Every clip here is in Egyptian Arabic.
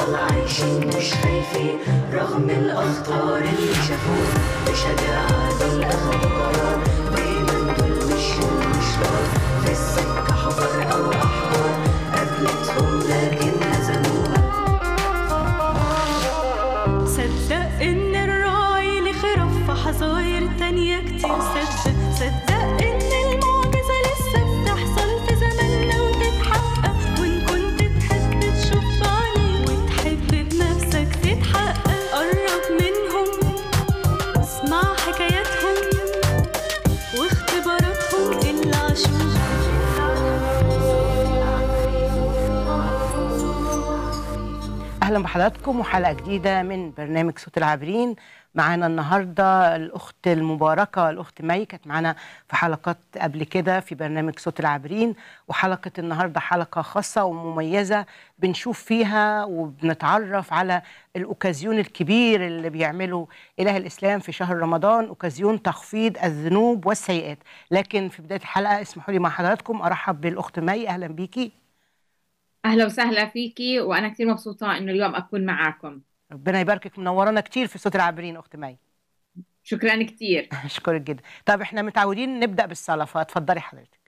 أبطال عايشين مش خايفين رغم الأخطار اللي شافوها بشجاعة دول أخدوا قرار دايما دول مشوا المشوار في السكة حفر أو أحجار قابلتهم لكن هزموها صدق ان الراعي ليه خرف في حظاير تانية كتير صدق صدق ان المعجزة لسه بتحصل في زماننا وتتحقق وان كنت تحب تشوف بعينيك وتحب بنفسك تتحقق قرب منهم واسمع حكاياتهم واختباراتهم اللي عاشوها اهلا بحضراتكم وحلقه جديده من برنامج صوت العابرين معانا النهارده الاخت المباركه الاخت مي كانت معانا في حلقات قبل كده في برنامج صوت العابرين وحلقه النهارده حلقه خاصه ومميزه بنشوف فيها وبنتعرف على الاوكازيون الكبير اللي بيعمله اله الاسلام في شهر رمضان اوكازيون تخفيض الذنوب والسيئات لكن في بدايه الحلقه اسمحوا لي مع حضراتكم ارحب بالاخت مي اهلا بيكي أهلا وسهلا فيكي وأنا كثير مبسوطة إنه اليوم أكون معاكم ربنا يباركك منورانا كتير في صوت العابرين اخت مي شكرا كثير اشكرك جدا طب احنا متعودين نبدا بالصلاه فاتفضلي حضرتك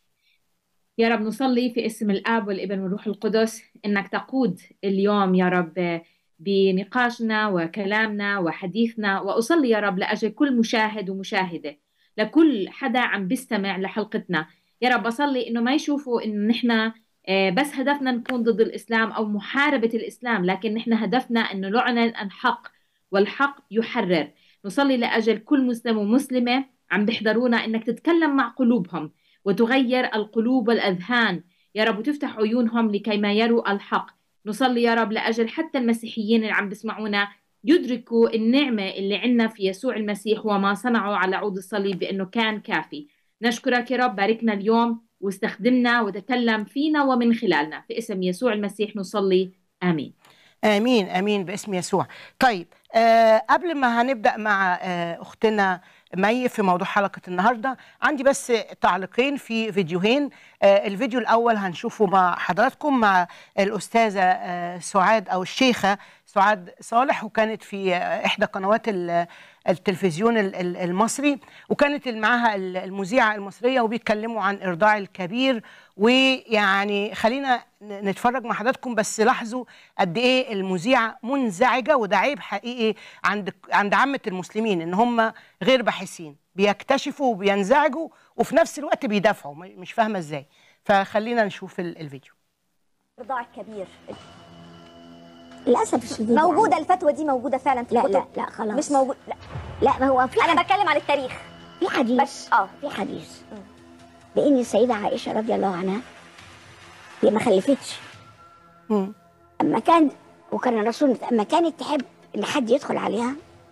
يا رب نصلي في اسم الآب والابن والروح القدس إنك تقود اليوم يا رب بنقاشنا وكلامنا وحديثنا وأصلي يا رب لأجل كل مشاهد ومشاهدة لكل حدا عم بيستمع لحلقتنا يا رب أصلي إنه ما يشوفوا إنه نحن آه، بس هدفنا نكون ضد الإسلام أو محاربة الإسلام لكن نحن هدفنا أنه نعلن الحق والحق يحرر نصلي لأجل كل مسلم ومسلمة عم بيحضرونا أنك تتكلم مع قلوبهم وتغير القلوب والأذهان يا رب وتفتح عيونهم لكي ما يروا الحق نصلي يا رب لأجل حتى المسيحيين اللي عم بيسمعونا يدركوا النعمة اللي عنا في يسوع المسيح وما صنعوا على عود الصليب بأنه كان كافي نشكرك يا رب باركنا اليوم واستخدمنا وتكلم فينا ومن خلالنا في اسم يسوع المسيح نصلي آمين امين امين باسم يسوع طيب آه قبل ما هنبدا مع آه اختنا مي في موضوع حلقه النهارده عندي بس تعليقين في فيديوهين آه الفيديو الاول هنشوفه مع حضراتكم مع الاستاذه آه سعاد او الشيخه سعاد صالح وكانت في آه احدى قنوات ال- التلفزيون ال- ال- المصري وكانت معاها ال- المذيعه المصريه وبيتكلموا عن ارضاع الكبير ويعني خلينا ن- نتفرج مع حضراتكم بس لاحظوا قد ايه المذيعه منزعجه وده عيب حقيقي عند عند عامه المسلمين ان هم غير باحثين بيكتشفوا وبينزعجوا وفي نفس الوقت بيدافعوا م- مش فاهمه ازاي فخلينا نشوف ال- الفيديو الرضاع الكبير للاسف الشديد موجوده يعني. الفتوى دي موجوده فعلا في لا الكتب لا لا خلاص مش موجود لا لا ما هو في انا حد- بتكلم عن التاريخ في حديث بس اه في حديث بان السيده عائشه رضي الله عنها هي ما خلفتش مم. اما كان وكان الرسول اما كانت تحب ان حد يدخل عليها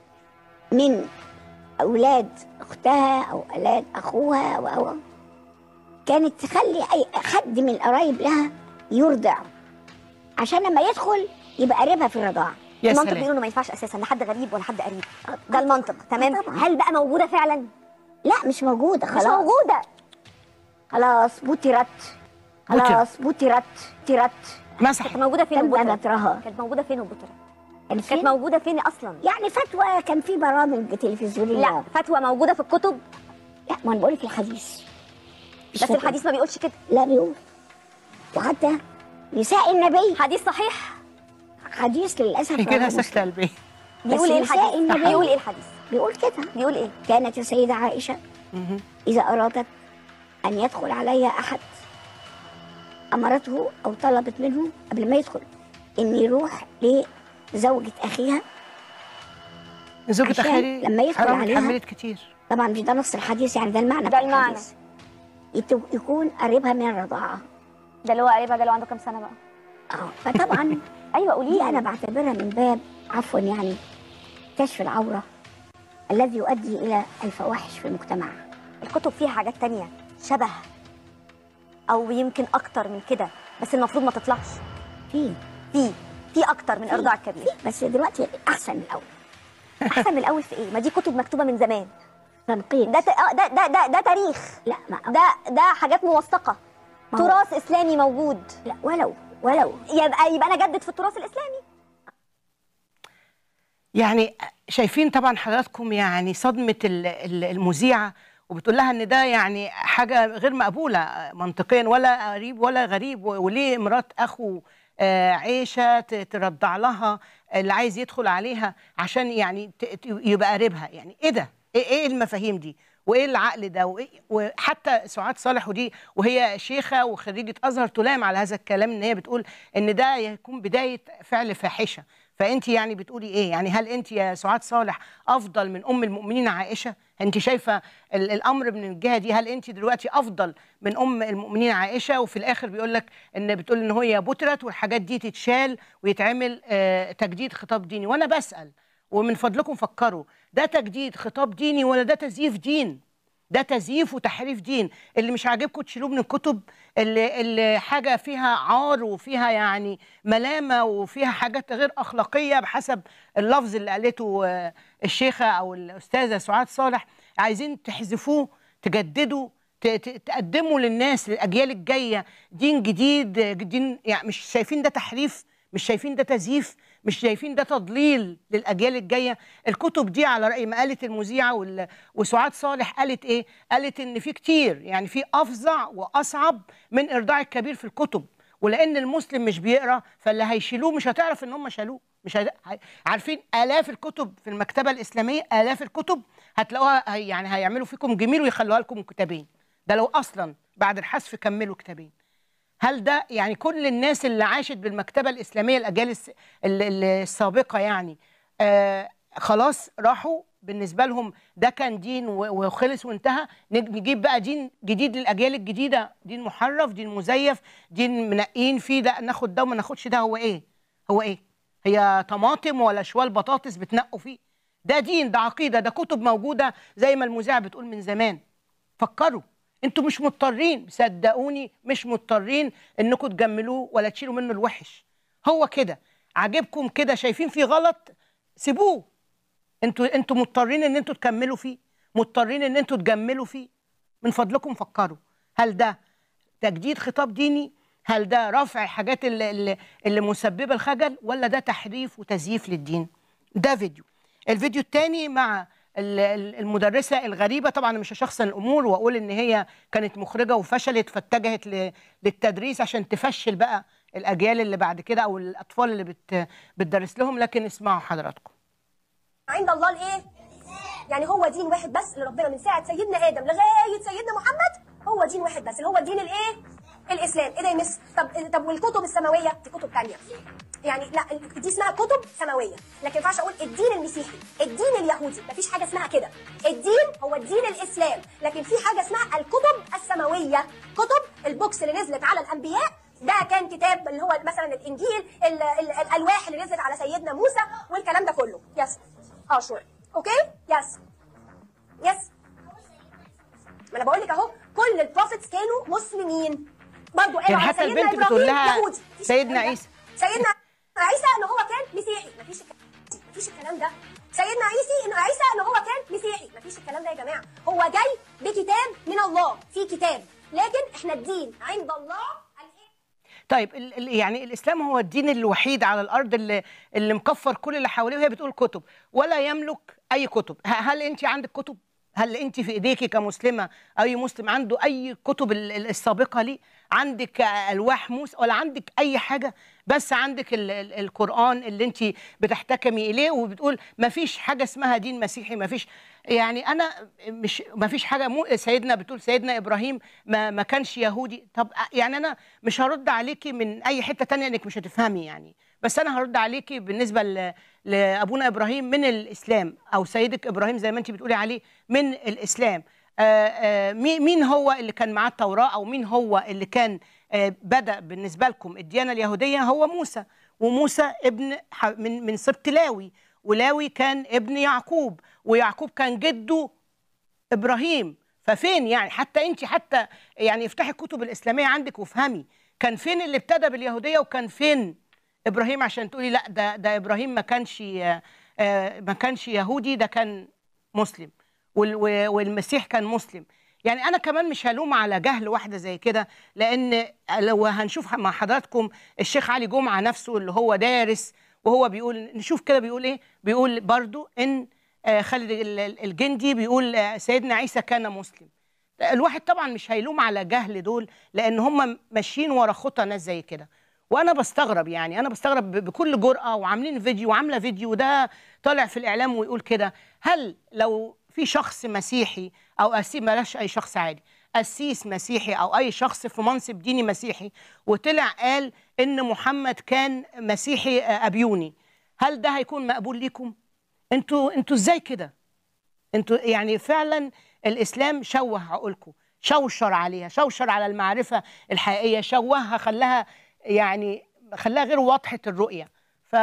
من اولاد اختها او اولاد اخوها او أو كانت تخلي اي حد من القرايب لها يرضع عشان لما يدخل يبقى قريبها في الرضاعه يا المنطق سلام بيقول انه ما ينفعش اساسا لا حد غريب ولا حد قريب ده المنطق تمام طبعاً. هل بقى موجوده فعلا لا مش موجوده مش خلاص موجوده خلاص بوترت خلاص بوترت ترت مسح كانت موجوده فين تم البتراء نترها كانت موجوده فين البتراء كان كانت فين؟ موجوده فين اصلا يعني فتوى كان في برامج تلفزيونيه لا فتوى موجوده في الكتب لا ما انا بقول في الحديث مش بس فتوى. الحديث ما بيقولش كده لا بيقول وحتى نساء النبي حديث صحيح حديث للاسف كده رواه مسلم. سكتة قلبي بيقول ايه نساء الحديث النبي. بيقول ايه الحديث بيقول كده بيقول ايه كانت السيده عائشه مهم. اذا ارادت ان يدخل عليها احد امرته او طلبت منه قبل ما يدخل ان يروح لزوجة اخيها زوجة عشان اخي لما يدخل حرام عليها- اتحملت كتير طبعا مش ده نص الحديث يعني ده المعنى ده بتاع المعنى. الحديث. يت- يكون قريبها من الرضاعه ده اللي هو قريبها ده اللي عنده كام سنه بقى اه فطبعا ايوه قولي دي لي انا بعتبرها من باب عفوا يعني كشف العوره الذي يؤدي الى الفواحش في المجتمع الكتب فيها حاجات تانية شبه او يمكن اكتر من كده بس المفروض ما تطلعش في في في اكتر من ارضاع الكبير في بس دلوقتي احسن من الاول احسن من الاول في ايه ما دي كتب مكتوبه من زمان تنقيط ده ت- آه، ده ده ده, ده تاريخ لا ما ده ده حاجات موثقه ما هو- تراث اسلامي موجود لا ولو ولو يبقى يبقى انا اجدد في التراث الاسلامي يعني شايفين طبعا حضراتكم يعني صدمة ال- ال- المذيعة وبتقول لها ان ده يعني حاجة غير مقبولة منطقيا ولا قريب ولا غريب و- وليه مرات اخو آه، عيشة ت- ترضع لها اللي عايز يدخل عليها عشان يعني ت- ت- يبقى قريبها يعني ايه ده؟ ايه إيه المفاهيم دي؟ وايه العقل ده وإيه وحتى سعاد صالح ودي وهي شيخه وخريجه ازهر تلام على هذا الكلام ان هي بتقول ان ده يكون بدايه فعل فاحشه فانت يعني بتقولي ايه يعني هل انت يا سعاد صالح افضل من ام المؤمنين عائشه انت شايفه ال- الامر من الجهه دي هل انت دلوقتي افضل من ام المؤمنين عائشه وفي الاخر بيقول لك ان بتقول ان هي بترت والحاجات دي تتشال ويتعمل آه، تجديد خطاب ديني وانا بسال ومن فضلكم فكروا ده تجديد خطاب ديني ولا ده تزييف دين ده تزييف وتحريف دين اللي مش عاجبكم تشيلوه من الكتب اللي, اللي حاجه فيها عار وفيها يعني ملامه وفيها حاجات غير اخلاقيه بحسب اللفظ اللي قالته آه، الشيخه او الاستاذه سعاد صالح عايزين تحذفوه تجددوا ت- ت- تقدموا للناس للاجيال الجايه دين جديد آه، دين يعني مش شايفين ده تحريف مش شايفين ده تزييف مش شايفين ده تضليل للاجيال الجايه الكتب دي على راي ما قالت المذيعه وال- وسعاد صالح قالت ايه قالت ان في كتير يعني في افظع واصعب من ارضاع الكبير في الكتب ولان المسلم مش بيقرا فاللي هيشيلوه مش هتعرف ان هم شالوه مش هي... هي- عارفين الاف الكتب في المكتبه الاسلاميه الاف الكتب هتلاقوها هي- يعني هيعملوا فيكم جميل ويخلوها لكم كتابين ده لو اصلا بعد الحذف كملوا كتابين هل ده يعني كل الناس اللي عاشت بالمكتبه الاسلاميه الاجيال الس- ال- ال- السابقه يعني آه خلاص راحوا بالنسبه لهم ده كان دين و- وخلص وانتهى نج- نجيب بقى دين جديد للاجيال الجديده دين محرف دين مزيف دين منقين فيه ده ناخد ده وما ناخدش ده هو ايه هو ايه هي طماطم ولا شوال بطاطس بتنقوا فيه ده دين ده عقيده ده كتب موجوده زي ما المذيعه بتقول من زمان فكروا انتوا مش مضطرين صدقوني مش مضطرين انكم تجملوه ولا تشيلوا منه الوحش هو كده عاجبكم كده شايفين فيه غلط سيبوه انتوا انتوا مضطرين ان انتوا تكملوا فيه مضطرين ان انتوا تجملوا فيه من فضلكم فكروا هل ده تجديد خطاب ديني هل ده رفع الحاجات اللي, اللي, اللي مسببه الخجل ولا ده تحريف وتزييف للدين ده فيديو الفيديو الثاني مع ال- ال- المدرسه الغريبه طبعا مش هشخصن الامور واقول ان هي كانت مخرجه وفشلت فاتجهت ل- للتدريس عشان تفشل بقى الاجيال اللي بعد كده او الاطفال اللي بت بتدرس لهم لكن اسمعوا حضراتكم عند الله الايه؟ يعني هو دين واحد بس اللي ربنا من ساعه سيدنا ادم لغايه سيدنا محمد هو دين واحد بس اللي هو الدين الايه؟ الاسلام، ايه ده يا مس؟ طب طب والكتب السماويه دي كتب ثانيه. يعني لا دي اسمها كتب سماويه، لكن ما ينفعش اقول الدين المسيحي، الدين اليهودي، مفيش حاجه اسمها كده. الدين هو الدين الاسلام، لكن في حاجه اسمها الكتب السماويه، كتب البوكس اللي نزلت على الانبياء ده كان كتاب اللي هو مثلا الانجيل ال- ال- الالواح اللي نزلت على سيدنا موسى والكلام ده كله يس اه شور اوكي يس يس ما انا بقول لك اهو كل البروفيتس كانوا مسلمين برضه قالوا يعني على حتى سيدنا البنت إبراهيم بتقول لها يهودي. مفيش سيدنا الكلام ده. عيسى. سيدنا عيسى ان هو كان مسيحي مفيش الكلام مفيش الكلام ده سيدنا عيسى ان عيسى ان هو كان مسيحي مفيش الكلام ده يا جماعه هو جاي بكتاب من الله في كتاب لكن احنا الدين عند الله الإيه؟ طيب ال ال يعني الاسلام هو الدين الوحيد على الارض اللي اللي مكفر كل اللي حواليه وهي بتقول كتب ولا يملك اي كتب ه- هل انت عندك كتب هل انت في ايديكي كمسلمه اي مسلم عنده اي كتب ال- ال- السابقه ليه عندك الواح موسى ولا عندك اي حاجه بس عندك ال ال القران اللي انت بتحتكمي اليه وبتقول ما فيش حاجه اسمها دين مسيحي ما فيش يعني انا مش ما فيش حاجه مو سيدنا بتقول سيدنا ابراهيم ما ما كانش يهودي طب يعني انا مش هرد عليكي من اي حته تانية انك مش هتفهمي يعني بس انا هرد عليكي بالنسبه ل- لابونا ابراهيم من الاسلام او سيدك ابراهيم زي ما انت بتقولي عليه من الاسلام آه، آه، مي- مين هو اللي كان معاه التوراه او مين هو اللي كان آه، بدا بالنسبه لكم الديانه اليهوديه هو موسى وموسى ابن ح- من من سبط لاوي ولاوي كان ابن يعقوب ويعقوب كان جده ابراهيم ففين يعني حتى انت حتى يعني افتحي الكتب الاسلاميه عندك وافهمي كان فين اللي ابتدى باليهوديه وكان فين ابراهيم عشان تقولي لا ده ده ابراهيم ما كانش آه، آه، ما كانش يهودي ده كان مسلم وال- و- والمسيح كان مسلم يعني انا كمان مش هلوم على جهل واحده زي كده لان لو هنشوف مع حضراتكم الشيخ علي جمعه نفسه اللي هو دارس وهو بيقول نشوف كده بيقول ايه بيقول برضو ان آه، خالد ال- ال- الجندي بيقول آه، سيدنا عيسى كان مسلم الواحد طبعا مش هيلوم على جهل دول لان هم ماشيين ورا خطى ناس زي كده وانا بستغرب يعني انا بستغرب ب- بكل جرأة وعاملين فيديو وعامله فيديو وده طالع في الاعلام ويقول كده هل لو في شخص مسيحي او اسيس بلاش اي شخص عادي قسيس مسيحي او اي شخص في منصب ديني مسيحي وطلع قال ان محمد كان مسيحي آه، ابيوني هل ده هيكون مقبول ليكم انتوا انتوا ازاي كده انتوا يعني فعلا الاسلام شوه عقولكم شوشر عليها شوشر على المعرفه الحقيقيه شوهها خلاها يعني خلاها غير واضحه الرؤيه ف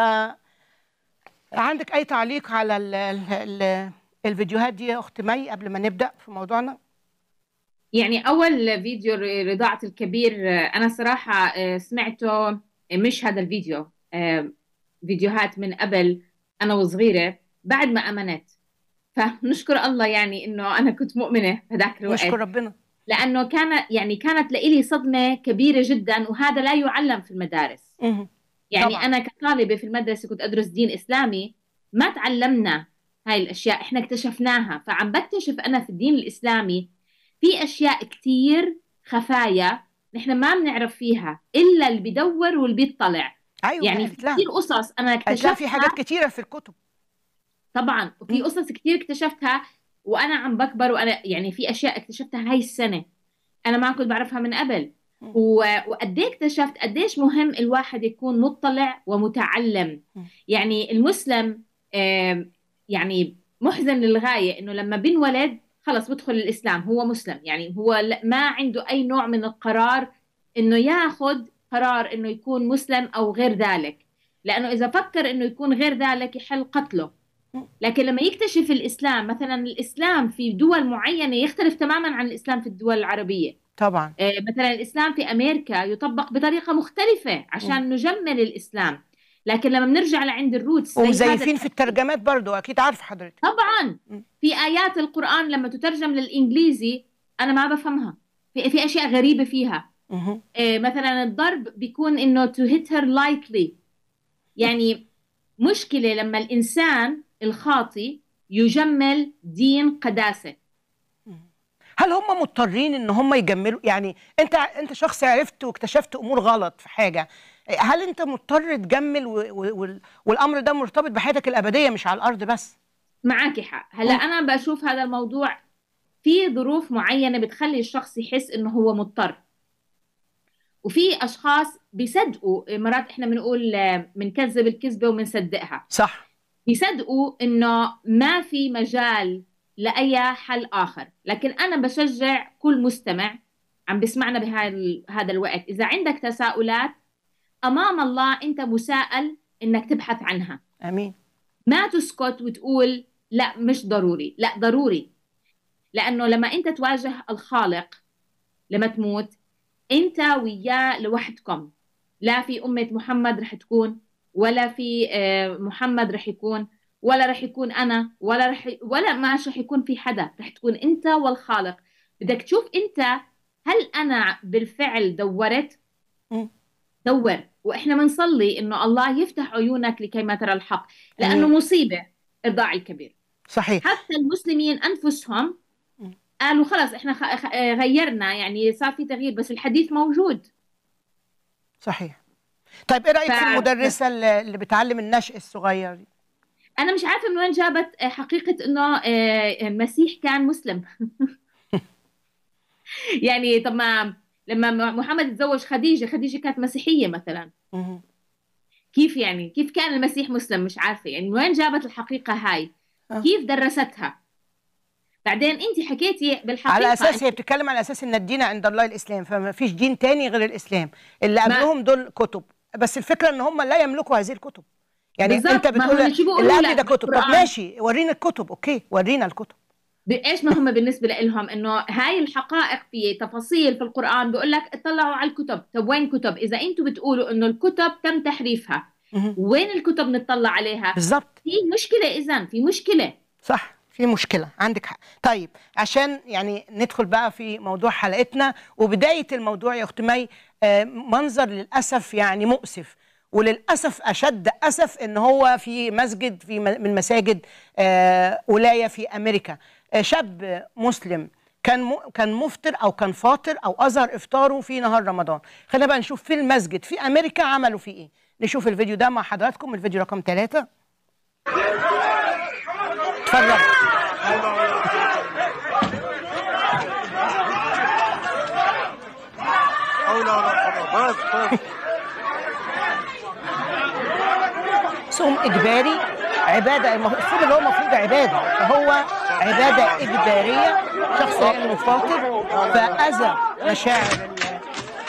عندك اي تعليق على ال ال ال الفيديوهات دي يا اخت مي قبل ما نبدا في موضوعنا يعني أول فيديو ر- رضاعة الكبير آه، أنا صراحة آه، سمعته مش هذا الفيديو آه، فيديوهات من قبل أنا وصغيرة بعد ما أمنت فنشكر الله يعني إنه أنا كنت مؤمنة هذاك الوقت نشكر ربنا لأنه كان يعني كانت لإلي صدمة كبيرة جدا وهذا لا يعلم في المدارس مهم. يعني طبعاً. أنا كطالبة في المدرسة كنت أدرس دين إسلامي ما تعلمنا هاي الأشياء إحنا اكتشفناها فعم بكتشف أنا في الدين الإسلامي في أشياء كتير خفايا نحن ما بنعرف فيها إلا اللي بيدور واللي بيطلع ايوه يعني في قالت لها كتير قصص أنا قالت لها اكتشفتها في حاجات كتيره في الكتب طبعا وفي مم. قصص كتير اكتشفتها وانا عم بكبر وانا يعني في اشياء اكتشفتها هاي السنه انا ما كنت بعرفها من قبل مم. و- وقد ايه اكتشفت قديش مهم الواحد يكون مطلع ومتعلم مم. يعني المسلم آم، يعني محزن للغايه انه لما بينولد خلص بدخل الاسلام هو مسلم يعني هو لا- ما عنده اي نوع من القرار انه ياخذ قرار انه يكون مسلم او غير ذلك لانه اذا فكر انه يكون غير ذلك يحل قتله لكن لما يكتشف الإسلام مثلا الإسلام في دول معينة يختلف تماما عن الإسلام في الدول العربية طبعا آه، مثلا الإسلام في أمريكا يطبق بطريقة مختلفة عشان نجمل الإسلام لكن لما بنرجع لعند الروتس زي هذا ومزيفين في الترجمات برضو اكيد عارفه حضرتك طبعا م. في آيات القرآن لما تترجم للإنجليزي أنا ما بفهمها في, في أشياء غريبة فيها مهم. آه، مثلا الضرب بيكون إنه to hit her lightly يعني مشكلة لما الإنسان الخاطي يجمل دين قداسة هل هم مضطرين ان هم يجملوا يعني انت انت شخص عرفت واكتشفت امور غلط في حاجه هل انت مضطر تجمل و... و... وال- والامر ده مرتبط بحياتك الابديه مش على الارض بس معك حق هلا مم. أنا بشوف هذا الموضوع في ظروف معينة بتخلي الشخص يحس إنه هو مضطر وفي أشخاص بيصدقوا مرات إحنا بنقول آه، بنكذب الكذبة وبنصدقها صح بيصدقوا إنه ما في مجال لأي حل آخر لكن أنا بشجع كل مستمع عم بسمعنا بهذا الوقت إذا عندك تساؤلات أمام الله أنت مساءل إنك تبحث عنها امين ما تسكت وتقول لا مش ضروري لا ضروري لأنه لما أنت تواجه الخالق لما تموت أنت وياه لوحدكم لا في أمة محمد رح تكون ولا في آه، محمد رح يكون ولا رح يكون أنا ولا رح ولا ما رح يكون في حدا رح تكون أنت والخالق بدك تشوف أنت هل أنا بالفعل دورت مم. دور وإحنا بنصلي إنه الله يفتح عيونك لكي ما ترى الحق لأنه أمين. مصيبة إرضاع الكبير صحيح حتى المسلمين أنفسهم مم. قالوا خلص إحنا خ- خ- غيرنا يعني صار في تغيير بس الحديث موجود صحيح طيب ايه رايك ف- في المدرسه اللي اللي بتعلم النشء الصغير دي أنا مش عارفة من وين جابت آه، حقيقة إنه آه، المسيح كان مسلم يعني طب ما لما م- محمد تزوج خديجة خديجة كانت مسيحية مثلا مهم. كيف يعني كيف كان المسيح مسلم مش عارفة يعني من وين جابت الحقيقة هاي آه. كيف درستها بعدين انت حكيتي بالحقيقة على اساس أنت- هي بتتكلم على اساس ان الدين عند الله الاسلام فما فيش دين تاني غير الاسلام اللي ما- قبلهم دول كتب بس الفكره ان هم لا يملكوا هذه الكتب يعني بالظبط، انت ما بتقول هم شو بيقولوا اللي قبلي لك ده كتب طب بالقرآن؟ ماشي ورينا الكتب اوكي ورينا الكتب ايش ما هم بالنسبه لهم انه هاي الحقائق في تفاصيل في القران بيقول لك اطلعوا على الكتب طب وين كتب اذا انتم بتقولوا انه الكتب تم تحريفها مهم. وين الكتب نطلع عليها بالظبط في مشكله اذا في مشكله صح في مشكلة عندك حق طيب عشان يعني ندخل بقى في موضوع حلقتنا وبداية الموضوع يا أخت مي آه، منظر للأسف يعني مؤسف وللاسف اشد اسف ان هو في مسجد في م- من مساجد آه، ولايه في امريكا آه، شاب مسلم كان م... كان مفطر او كان فاطر او اظهر افطاره في نهار رمضان خلينا بقى نشوف في المسجد في امريكا عملوا فيه ايه نشوف الفيديو ده مع حضراتكم الفيديو رقم ثلاثة اتفرج بس بس صوم اجباري عباده المفروض اللي هو المفروض عباده فهو عباده اجباريه شخص لانه فاطر فاذى مشاعر ال-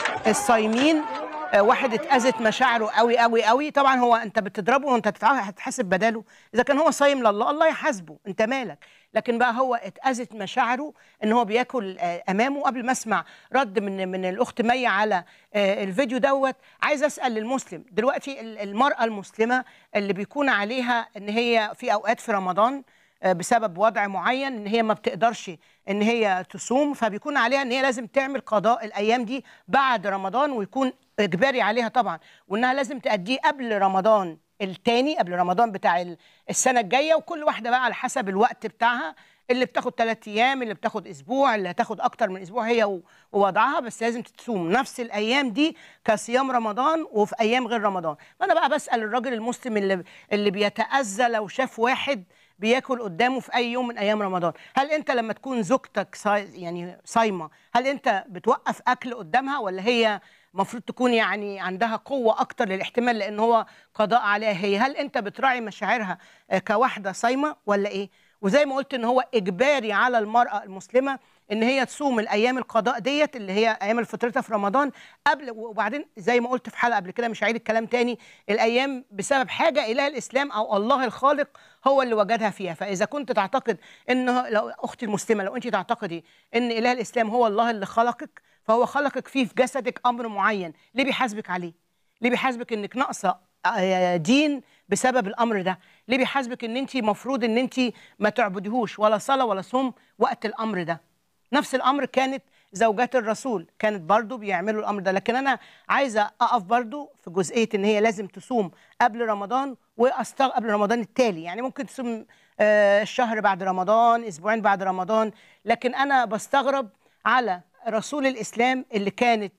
الصايمين آه، واحد اتاذت مشاعره قوي قوي قوي طبعا هو انت بتضربه وانت تتع- هتحاسب بداله اذا كان هو صايم لله الله يحاسبه انت مالك لكن بقى هو اتاذت مشاعره ان هو بياكل آه، امامه قبل ما اسمع رد من من الاخت مي على آه، الفيديو دوت عايز اسال المسلم دلوقتي ال- المراه المسلمه اللي بيكون عليها ان هي في اوقات في رمضان آه، بسبب وضع معين ان هي ما بتقدرش ان هي تصوم فبيكون عليها ان هي لازم تعمل قضاء الايام دي بعد رمضان ويكون اجباري عليها طبعا وانها لازم تأديه قبل رمضان التاني قبل رمضان بتاع ال- السنه الجايه وكل واحده بقى على حسب الوقت بتاعها اللي بتاخد ثلاث ايام اللي بتاخد اسبوع اللي هتاخد اكتر من اسبوع هي و- ووضعها بس لازم تصوم نفس الايام دي كصيام رمضان وفي ايام غير رمضان فانا بقى بسال الراجل المسلم اللي اللي بيتاذى لو شاف واحد بياكل قدامه في اي يوم من ايام رمضان هل انت لما تكون زوجتك صاي يعني صايمه هل انت بتوقف اكل قدامها ولا هي المفروض تكون يعني عندها قوه اكتر للاحتمال لان هو قضاء عليها هي هل انت بتراعي مشاعرها آه، كواحده صايمه ولا ايه وزي ما قلت ان هو اجباري على المراه المسلمه ان هي تصوم الايام القضاء ديت اللي هي ايام الفطرتها في رمضان قبل وبعدين زي ما قلت في حلقه قبل كده مش هعيد الكلام تاني الايام بسبب حاجه اله الاسلام او الله الخالق هو اللي وجدها فيها فاذا كنت تعتقد ان لو اختي المسلمه لو انت تعتقدي ان اله الاسلام هو الله اللي خلقك فهو خلقك فيه في جسدك امر معين ليه بيحاسبك عليه ليه بيحاسبك انك ناقصه آه، دين بسبب الامر ده ليه بيحاسبك ان انت مفروض ان انت ما تعبديهوش ولا صلاه ولا صوم وقت الامر ده نفس الامر كانت زوجات الرسول كانت برضو بيعملوا الامر ده لكن انا عايزه اقف برضو في جزئيه ان هي لازم تصوم قبل رمضان واستغ قبل رمضان التالي يعني ممكن تصوم آه، الشهر بعد رمضان اسبوعين بعد رمضان لكن انا بستغرب على رسول الاسلام اللي كانت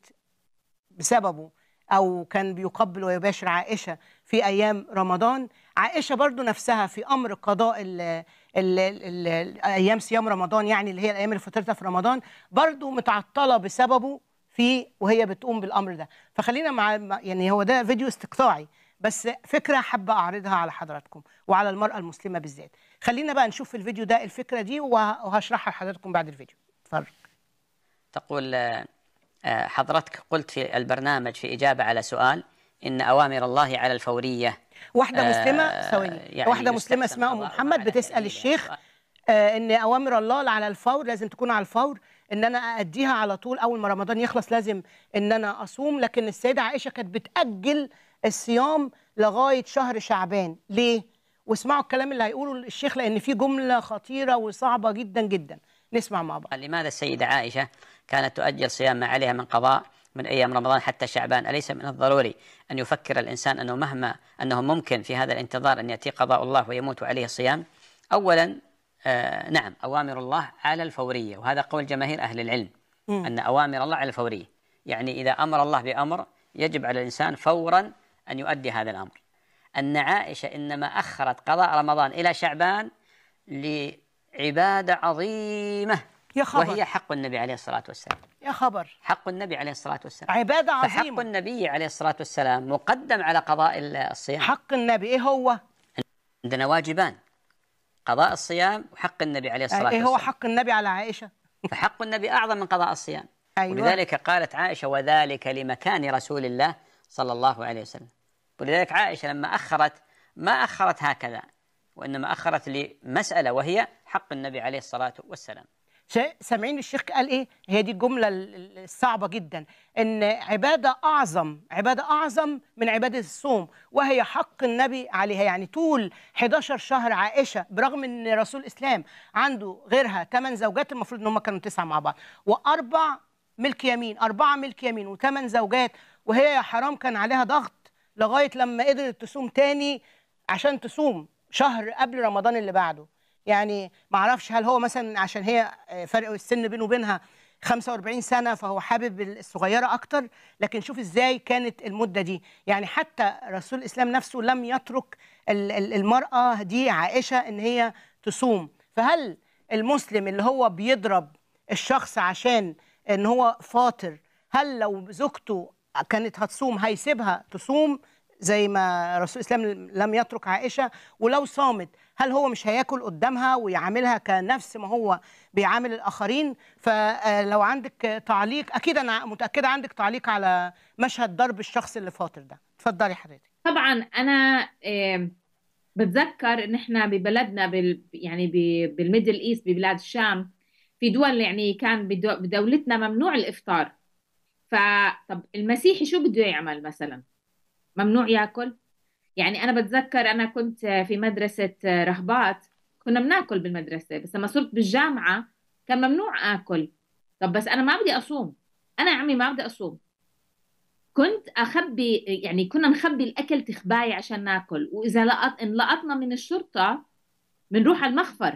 بسببه او كان بيقبل ويباشر عائشه في ايام رمضان عائشه برضو نفسها في امر قضاء ال ال ال ال ايام صيام رمضان يعني اللي هي الايام اللي فطرتها في رمضان برضو متعطله بسببه في وهي بتقوم بالامر ده فخلينا مع مع- يعني هو ده فيديو استقطاعي بس فكره حابه اعرضها على حضراتكم وعلى المراه المسلمه بالذات خلينا بقى نشوف في الفيديو ده الفكره دي وه- وهشرحها لحضراتكم بعد الفيديو اتفرج تقول آه، آه، حضرتك قلت في البرنامج في إجابة على سؤال إن أوامر الله على الفورية واحده آه، مسلمه ثواني يعني واحده مسلمه يستحسن اسمها ام قضاؤها محمد على بتسال سبيل الشيخ السؤال. آه ان اوامر الله على الفور لازم تكون على الفور ان انا ااديها على طول اول ما رمضان يخلص لازم ان انا اصوم لكن السيده عائشه كانت بتاجل الصيام لغايه شهر شعبان ليه واسمعوا الكلام اللي هيقوله الشيخ لان في جمله خطيره وصعبه جدا جدا نسمع مع بعض لماذا السيدة عائشة كانت تؤجل صيام ما عليها من قضاء من أيام رمضان حتى شعبان أليس من الضروري أن يفكر الإنسان أنه مهما أنه ممكن في هذا الانتظار أن يأتي قضاء الله ويموت عليه الصيام أولا آه نعم أوامر الله على الفورية وهذا قول جماهير أهل العلم أن أوامر الله على الفورية يعني إذا أمر الله بأمر يجب على الإنسان فورا أن يؤدي هذا الأمر أن عائشة إنما أخرت قضاء رمضان إلى شعبان لعبادة عظيمة يا خبر وهي حق النبي عليه الصلاة والسلام يا خبر حق النبي عليه الصلاة والسلام عباده فحق عظيمه النبي عليه الصلاة والسلام مقدم على قضاء الصيام حق النبي ايه هو عندنا واجبان قضاء الصيام وحق النبي عليه الصلاة ايه هو والسلام حق النبي على عائشه فحق النبي أعظم من قضاء الصيام أيوة. ولذلك قالت عائشة وذلك لمكان رسول الله صلى الله عليه وسلم ولذلك عائشة لما أخرت ما أخرت هكذا وإنما أخرت لمسألة وهي حق النبي عليه الصلاة والسلام شا- سامعين الشيخ قال ايه هي دي الجمله ال- ال- الصعبه جدا ان عباده اعظم عباده اعظم من عباده الصوم وهي حق النبي عليها يعني طول 11 شهر عائشه برغم ان رسول الاسلام عنده غيرها 8 زوجات المفروض ان هم كانوا تسعه مع بعض واربع ملك يمين اربعه ملك يمين وثمان زوجات وهي يا حرام كان عليها ضغط لغايه لما قدرت تصوم تاني عشان تصوم شهر قبل رمضان اللي بعده يعني ما اعرفش هل هو مثلا عشان هي آه، فرق السن بينه وبينها 45 سنه فهو حابب الصغيره اكتر لكن شوف ازاي كانت المده دي يعني حتى رسول الاسلام نفسه لم يترك ال- ال- المراه دي عائشه ان هي تصوم فهل المسلم اللي هو بيضرب الشخص عشان ان هو فاطر هل لو زوجته كانت هتصوم هيسيبها تصوم زي ما رسول الاسلام لم يترك عائشه ولو صامت هل هو مش هياكل قدامها ويعاملها كنفس ما هو بيعامل الاخرين فلو عندك تعليق اكيد انا متاكده عندك تعليق على مشهد ضرب الشخص اللي فاطر ده اتفضلي حضرتك طبعا انا آم، بتذكر ان احنا ببلدنا بال يعني ب- بالميدل ايست ببلاد الشام في دول يعني كان بدو- بدولتنا ممنوع الافطار فطب المسيحي شو بده يعمل مثلا ممنوع ياكل يعني انا بتذكر انا كنت في مدرسة رهبات كنا بناكل بالمدرسة بس لما صرت بالجامعة كان ممنوع اكل طب بس انا ما بدي اصوم انا يا عمي ما بدي اصوم كنت اخبي يعني كنا نخبي الاكل تخباي عشان ناكل واذا لقط ان لقطنا من الشرطه بنروح على المخفر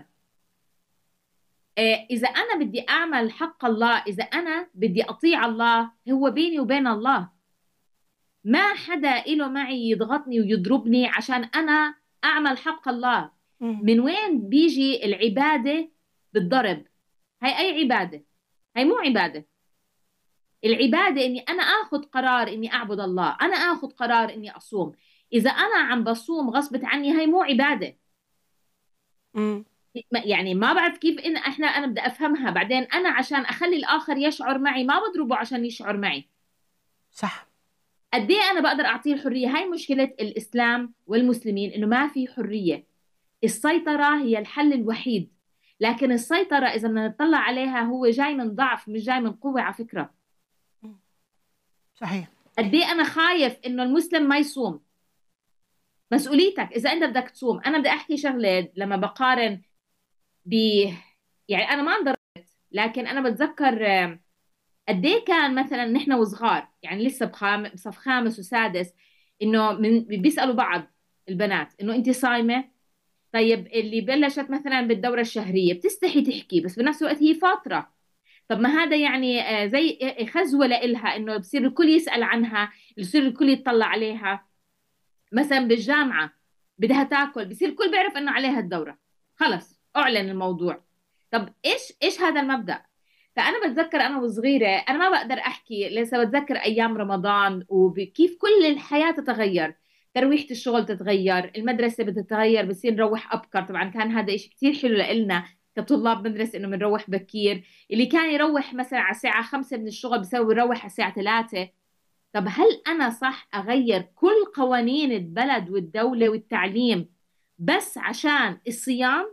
إيه، اذا انا بدي اعمل حق الله اذا انا بدي اطيع الله هو بيني وبين الله ما حدا إله معي يضغطني ويضربني عشان انا اعمل حق الله من وين بيجي العباده بالضرب هاي اي عباده هاي مو عباده العبادة إني أنا آخذ قرار إني أعبد الله أنا آخذ قرار إني أصوم إذا أنا عم بصوم غصبت عني هاي مو عبادة مم. ما- يعني ما بعرف كيف إن إحنا أنا بدي أفهمها بعدين أنا عشان أخلي الآخر يشعر معي ما بضربه عشان يشعر معي صح قد ايه انا بقدر اعطيه الحريه هاي مشكله الاسلام والمسلمين انه ما في حريه السيطره هي الحل الوحيد لكن السيطره اذا بدنا نطلع عليها هو جاي من ضعف مش جاي من قوه على فكره صحيح قد ايه انا خايف انه المسلم ما يصوم مسؤوليتك اذا انت بدك تصوم انا بدي احكي شغله لما بقارن ب يعني انا ما انضربت لكن انا بتذكر آم، قد ايه كان مثلا نحن وصغار يعني لسه بخام بصف خامس وسادس انه من بيسالوا بعض البنات انه انت صايمه طيب اللي بلشت مثلا بالدوره الشهريه بتستحي تحكي بس بنفس الوقت هي فاطره طب ما هذا يعني آه، زي خزوه لإلها انه بصير الكل يسال عنها بصير الكل يطلع عليها مثلا بالجامعه بدها تاكل بصير الكل بيعرف انه عليها الدوره خلص اعلن الموضوع طب ايش ايش هذا المبدا فانا بتذكر انا وصغيره انا ما بقدر احكي لسه بتذكر ايام رمضان وكيف كل الحياه تتغير ترويحة الشغل تتغير المدرسة بتتغير بصير نروح أبكر طبعا كان هذا إشي كتير حلو لإلنا كطلاب مدرسة إنه بنروح بكير اللي كان يروح مثلا على الساعة خمسة من الشغل بسوي يروح على الساعة ثلاثة طب هل أنا صح أغير كل قوانين البلد والدولة والتعليم بس عشان الصيام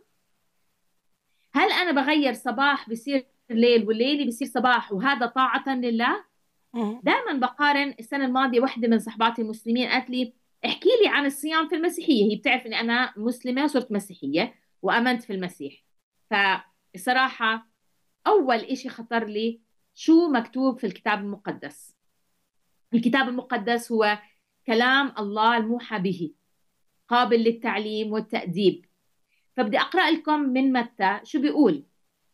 هل أنا بغير صباح بصير ليل والليلي بصير صباح وهذا طاعة لله مم. دائما بقارن السنة الماضية واحدة من صحباتي المسلمين قالت لي احكي لي عن الصيام في المسيحية هي بتعرف اني انا مسلمة وصرت مسيحية وامنت في المسيح فالصراحة اول اشي خطر لي شو مكتوب في الكتاب المقدس الكتاب المقدس هو كلام الله الموحى به قابل للتعليم والتأديب فبدي أقرأ لكم من متى شو بيقول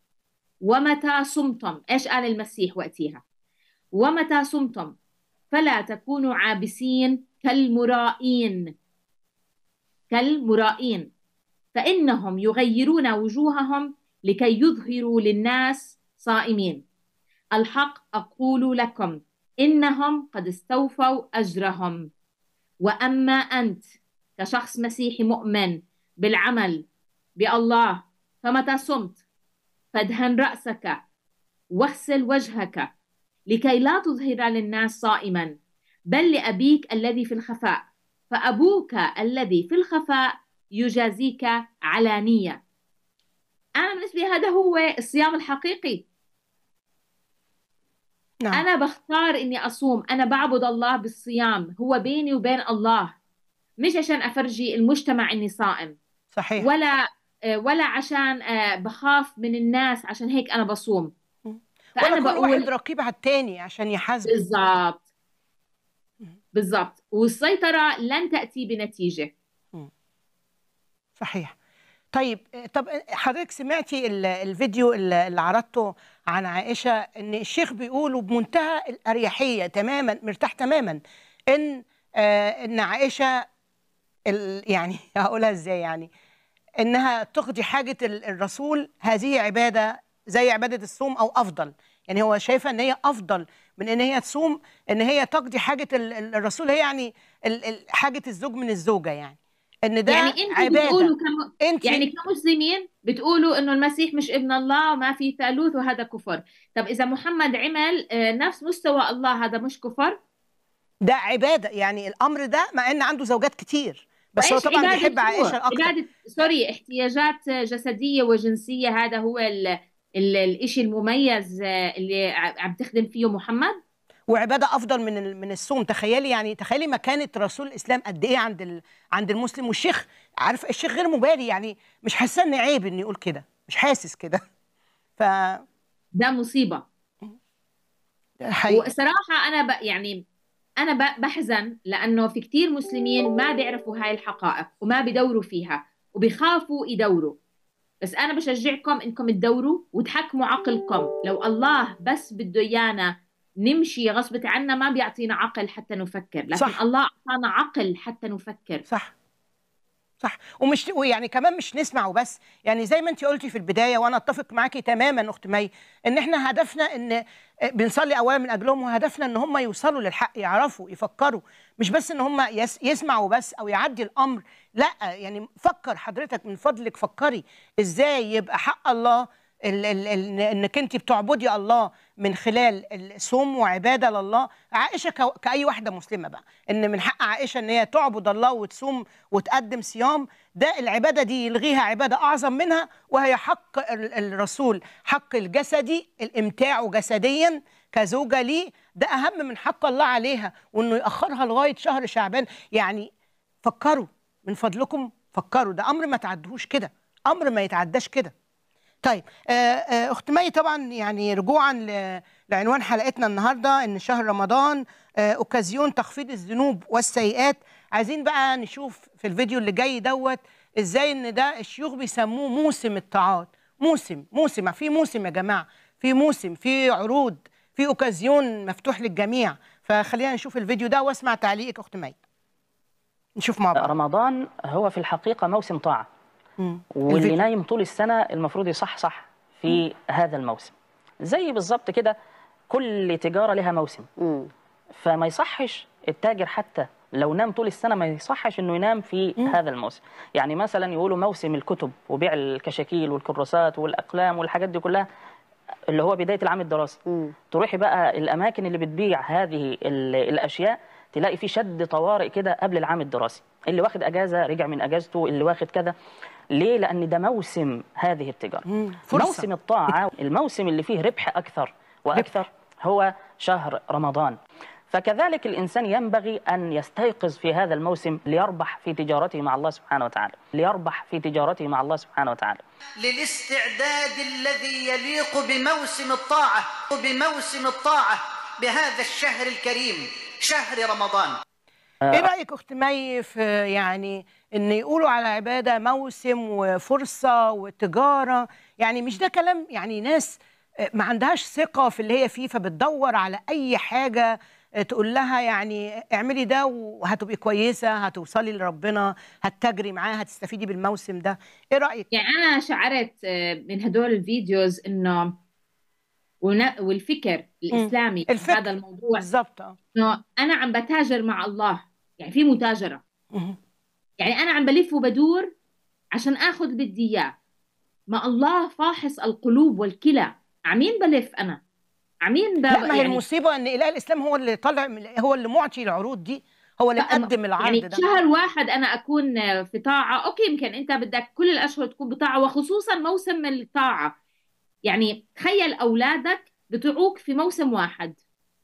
ومتى صمتم إيش قال المسيح وقتها ومتى صمتم فلا تكونوا عابسين كالمرائين كالمرائين فإنهم يغيرون وجوههم لكي يظهروا للناس صائمين الحق أقول لكم إنهم قد استوفوا أجرهم وأما أنت كشخص مسيحي مؤمن بالعمل بالله فمتى صمت فادهن رأسك واغسل وجهك لكي لا تظهر للناس صائما بل لأبيك الذي في الخفاء فأبوك الذي في الخفاء يجازيك علانية أنا بالنسبة لي هذا هو الصيام الحقيقي نعم أنا بختار إني أصوم أنا بعبد الله بالصيام هو بيني وبين الله مش عشان أفرجي المجتمع إني صائم صحيح ولا ولا عشان آه، بخاف من الناس عشان هيك أنا بصوم ولا فأنا كل بقول واحد رقيب على التاني عشان يحاسبه بالضبط بالضبط والسيطرة لن تأتي بنتيجة صحيح طيب آه، طب حضرتك سمعتي ال- الفيديو اللي اللي عرضته عن عائشة ان الشيخ بيقولوا بمنتهى الأريحية تماما مرتاح تماما ان آه ان عائشة ال- يعني هقولها ازاي يعني انها تقضي حاجة ال- الرسول هذه عبادة زي عبادة الصوم او افضل يعني هو شايفة ان هي افضل من ان هي تصوم ان هي تقضي حاجة ال- ال- الرسول هي يعني ال- ال- حاجة الزوج من الزوجة يعني ان ده يعني انتوا عبادة بتقولوا كم... انت يعني كمسلمين بتقولوا انه المسيح مش ابن الله وما في ثالوث وهذا كفر طب اذا محمد عمل آه، نفس مستوى الله هذا مش كفر ده عبادة يعني الأمر ده مع إن عنده زوجات كتير بس هو وإيش طبعا عبادة بيحب شو؟ عائشة أكتر عبادة سوري احتياجات جسدية وجنسية هذا هو ال... ال... الإشي المميز آه، اللي ع- عم تخدم فيه محمد وعبادة أفضل من ال- من الصوم تخيلي يعني تخيلي مكانة رسول الإسلام قد إيه عند ال... عند المسلم والشيخ عارف الشيخ غير مبالي يعني مش حاسة إن عيب إنه يقول كده مش حاسس كده ف ده مصيبة حقيقي وصراحة أنا ب... يعني أنا ب... بحزن لأنه في كتير مسلمين ما بيعرفوا هاي الحقائق وما بدوروا فيها وبيخافوا يدوروا بس أنا بشجعكم إنكم تدوروا وتحكموا عقلكم لو الله بس بده إيانا نمشي غصبة عنا ما بيعطينا عقل حتى نفكر لكن صح. الله أعطانا عقل حتى نفكر صح صح ومش ويعني كمان مش نسمع وبس يعني زي ما انت قلتي في البدايه وانا اتفق معاكي تماما اخت مي ان احنا هدفنا ان بنصلي اولا من اجلهم وهدفنا ان هم يوصلوا للحق يعرفوا يفكروا مش بس ان هم يس يسمعوا بس او يعدي الامر لا يعني فكر حضرتك من فضلك فكري ازاي يبقى حق الله ال ال ال انك انت بتعبدي الله من خلال الصوم وعباده لله عائشه ك- كاي واحده مسلمه بقى ان من حق عائشه ان هي تعبد الله وتصوم وتقدم صيام ده العباده دي يلغيها عباده اعظم منها وهي حق ال- الرسول حق الجسدي الامتاع جسديا كزوجه ليه ده اهم من حق الله عليها وانه ياخرها لغايه شهر شعبان يعني فكروا من فضلكم فكروا ده امر ما تعدهوش كده امر ما يتعداش كده طيب آه، آه، اخت مي طبعا يعني رجوعا ل- لعنوان حلقتنا النهارده ان شهر رمضان آه، اوكازيون تخفيض الذنوب والسيئات عايزين بقى نشوف في الفيديو اللي جاي دوت ازاي ان ده الشيوخ بيسموه موسم الطاعات موسم موسم في موسم يا جماعه في موسم في عروض في اوكازيون مفتوح للجميع فخلينا نشوف الفيديو ده واسمع تعليقك اخت مي نشوف مع بعض رمضان هو في الحقيقة موسم طاعة مم. واللي الفيديو. نايم طول السنة المفروض يصحصح في هذا الموسم زي بالظبط كده كل تجارة لها موسم فما يصحش التاجر حتى لو نام طول السنة ما يصحش انه ينام في هذا الموسم يعني مثلا يقولوا موسم الكتب وبيع الكشاكيل والكراسات والأقلام والحاجات دي كلها اللي هو بداية العام الدراسي تروحي بقى الأماكن اللي بتبيع هذه ال- الأشياء تلاقي في شد طوارئ كده قبل العام الدراسي اللي واخد أجازة رجع من أجازته اللي واخد كذا ليه؟ لأن ده موسم هذه التجارة مم. فرصة. موسم الطاعة الموسم اللي فيه ربح أكثر وأكثر هو شهر رمضان فكذلك الإنسان ينبغي أن يستيقظ في هذا الموسم ليربح في تجارته مع الله سبحانه وتعالى ليربح في تجارته مع الله سبحانه وتعالى للاستعداد الذي يليق بموسم الطاعة بموسم الطاعة بهذا الشهر الكريم شهر رمضان ايه رايك اخت مي في يعني ان يقولوا على عباده موسم وفرصه وتجاره يعني مش ده كلام يعني ناس آه، ما عندهاش ثقه في اللي هي فيه فبتدور على اي حاجه آه، تقول لها يعني اعملي ده وهتبقي كويسه هتوصلي لربنا هتتاجري معاه هتستفيدي بالموسم ده ايه رايك يعني أنا شعرت آه، من هدول الفيديوز إنه ون- والفكر الإسلامي في الفكر. هذا الموضوع بالظبط اه إنه أنا عم بتاجر مع الله يعني في متاجرة مهم. يعني أنا عم بلف وبدور عشان آخذ اللي بدي إياه ما الله فاحص القلوب والكلى عمين بلف أنا عمين ب... لا ما هي يعني المصيبه ان اله الاسلام هو اللي طالع هو اللي معطي العروض دي هو اللي لا، مقدم العرض يعني ده شهر واحد أنا أكون في طاعة أوكي يمكن أنت بدك كل الأشهر تكون بطاعة وخصوصا موسم الطاعة يعني تخيل أولادك بطيعوك في موسم واحد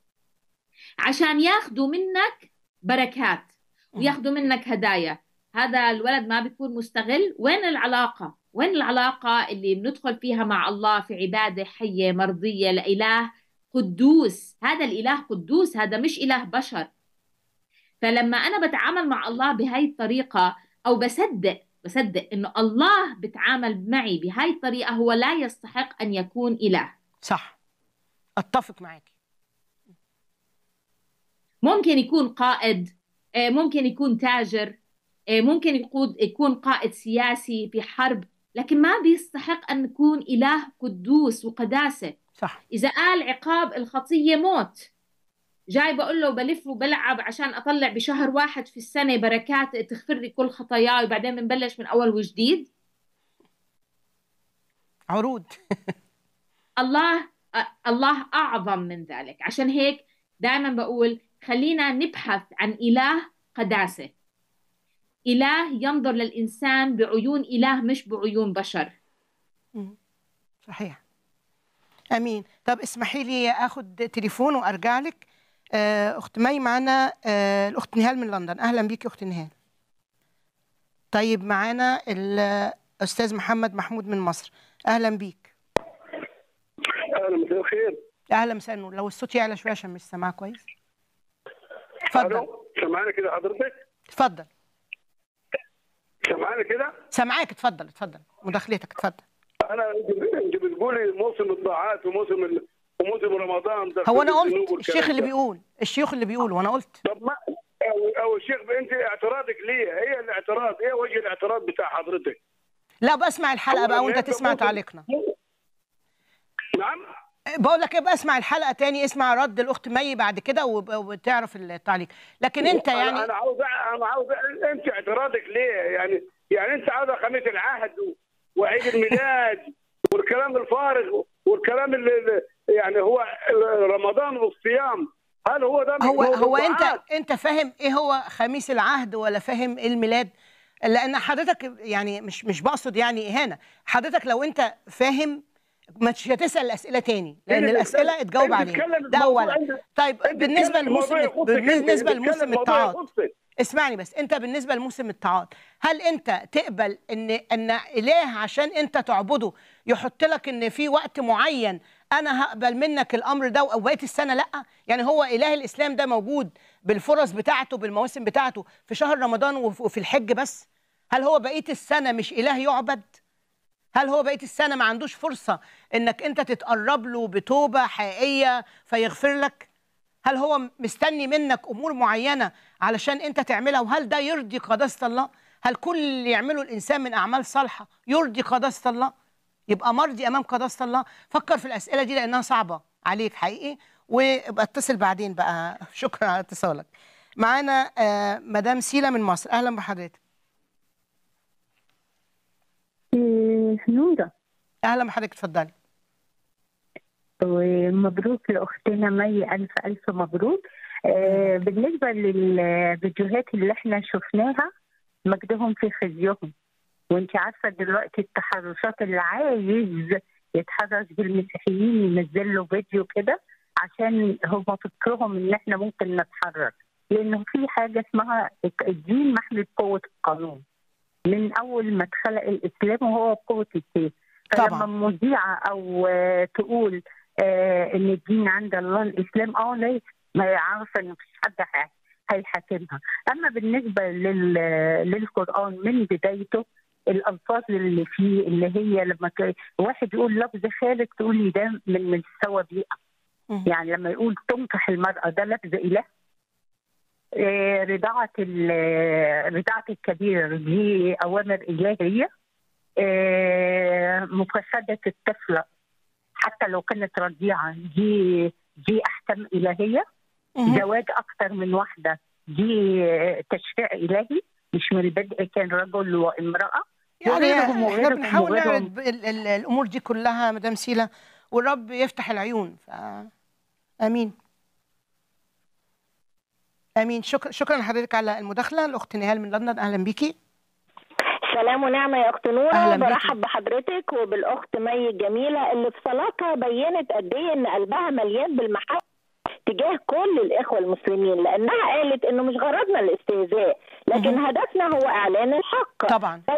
عشان ياخذوا منك بركات وياخذوا منك هدايا هذا الولد ما بيكون مستغل وين العلاقة وين العلاقة اللي بندخل فيها مع الله في عبادة حية مرضية لإله قدوس هذا الإله قدوس هذا مش إله بشر فلما انا بتعامل مع الله بهاي الطريقه او بصدق بصدق انه الله بتعامل معي بهاي الطريقه هو لا يستحق ان يكون اله صح اتفق معاكي ممكن يكون قائد آه، ممكن يكون تاجر آه، ممكن يقود يكون قائد سياسي في حرب لكن ما بيستحق أن يكون إله قدوس وقداسة صح إذا قال عقاب الخطية موت جاي بقول له بلف وبلعب عشان أطلع بشهر واحد في السنة بركات تغفر لي كل خطاياي وبعدين بنبلش من أول وجديد عروض الله أ- الله أعظم من ذلك عشان هيك دائما بقول خلينا نبحث عن إله قداسة إله ينظر للإنسان بعيون إله مش بعيون بشر صحيح امين طب اسمحي لي اخد تليفون وارجع لك آه، اخت مي معانا آه، الاخت نهال من لندن اهلا بيكي اخت نهال طيب معانا الاستاذ محمد محمود من مصر اهلا بيك اهلا مساء الخير اهلا مساء النور لو الصوت يعلى شويه عشان مش سامعاه كويس اتفضل الو سامعاني كده حضرتك اتفضل سامعاني كده سامعاك اتفضل اتفضل مداخلتك اتفضل انا انت بتقولي موسم الطاعات وموسم ال... وموسم رمضان ده هو انا كل الذنوب قلت والكلام الشيخ اللي ده. بيقول الشيخ اللي بيقول وانا قلت طب ما او, أو الشيخ انت اعتراضك ليه هي الاعتراض ايه وجه الاعتراض بتاع حضرتك لا بسمع الحلقه هو بقى لما وانت يبقى تسمع موسم- تعليقنا نعم بقول لك ابقى اسمع الحلقه تاني اسمع رد الاخت مي بعد كده وب- وتعرف التعليق لكن انت أنا- يعني انا عاوز انا عاوز انت اعتراضك ليه يعني يعني انت عاوز خميس العهد و- وعيد الميلاد والكلام الفارغ والكلام اللي اللي- يعني هو رمضان والصيام هل هو ده هو موضوع هو انت طاعات؟ انت فاهم ايه هو خميس العهد ولا فاهم ايه الميلاد لان حضرتك يعني مش مش بقصد يعني اهانه حضرتك لو انت فاهم مش هتسال الاسئله تاني لان انت الاسئله بتتكلم- اتجاوب انت عليها بتتكلم ده الموضوع اولا انت- طيب انت بالنسبه بتتكلم لموسم الموضوع يخصك انت، بالنسبه انت لموسم بتتكلم الموضوع الطاعات يخصك. اسمعني بس انت بالنسبه لموسم الطاعات هل انت تقبل ان ان اله عشان انت تعبده يحط لك ان في وقت معين انا هقبل منك الامر ده وبقيه السنه لا يعني هو اله الاسلام ده موجود بالفرص بتاعته بالمواسم بتاعته في شهر رمضان وف- وفي الحج بس هل هو بقيه السنه مش اله يعبد هل هو بقيه السنه ما عندوش فرصه انك انت تتقرب له بتوبه حقيقيه فيغفر لك هل هو مستني منك امور معينه علشان انت تعملها وهل ده يرضي قداسه الله هل كل اللي يعمله الانسان من اعمال صالحه يرضي قداسه الله يبقى مرضي امام قداسه الله فكر في الاسئله دي لانها صعبه عليك حقيقي وابقى اتصل بعدين بقى شكرا على اتصالك معانا آه مدام سيلا من مصر اهلا بحضرتك نورة اهلا بحضرتك اتفضلي ومبروك لأختنا مي ألف ألف مبروك آه بالنسبة للفيديوهات اللي احنا شفناها مجدهم في خزيهم وانت عارفة دلوقتي التحرشات اللي عايز يتحرش بالمسيحيين ينزل له فيديو كده عشان هم فكرهم ان احنا ممكن نتحرش لانه في حاجة اسمها الدين محمل قوة القانون من اول ما اتخلق الاسلام وهو قوة السيف فلما مذيعة او آه، تقول آه ان الدين عند الله الاسلام اه ليه ما عارفه ان مفيش حد هي- هيحاكمها اما بالنسبه لل... للقران من بدايته الالفاظ اللي فيه اللي هي لما ك... واحد يقول لفظ خارج تقول لي ده من من مستوى بيئه يعني لما يقول تنكح المراه ده لفظ اله آه، رضاعة ال- رضاعة الكبير دي أوامر إلهية آه، مفسدة الطفلة حتى لو كانت رضيعة دي دي أحكام إلهية زواج أكتر من واحدة دي تشريع إلهي مش من البدء كان رجل وامرأة يعني وغيرهم احنا وغيرهم بنحاول وغيرهم. نعرض ال- ال- الامور دي كلها مدام سيلا والرب يفتح العيون ف... امين امين شكرا شكرا لحضرتك على المداخله الاخت نهال من لندن اهلا بيكي سلام ونعمة يا أخت نورة أهلا بيكي. برحب بحضرتك وبالأخت مي الجميلة اللي في صلاتها بينت قد إيه إن قلبها مليان بالمحبة تجاه كل الإخوة المسلمين لأنها قالت إنه مش غرضنا الاستهزاء لكن هدفنا هو إعلان الحق طبعا فيا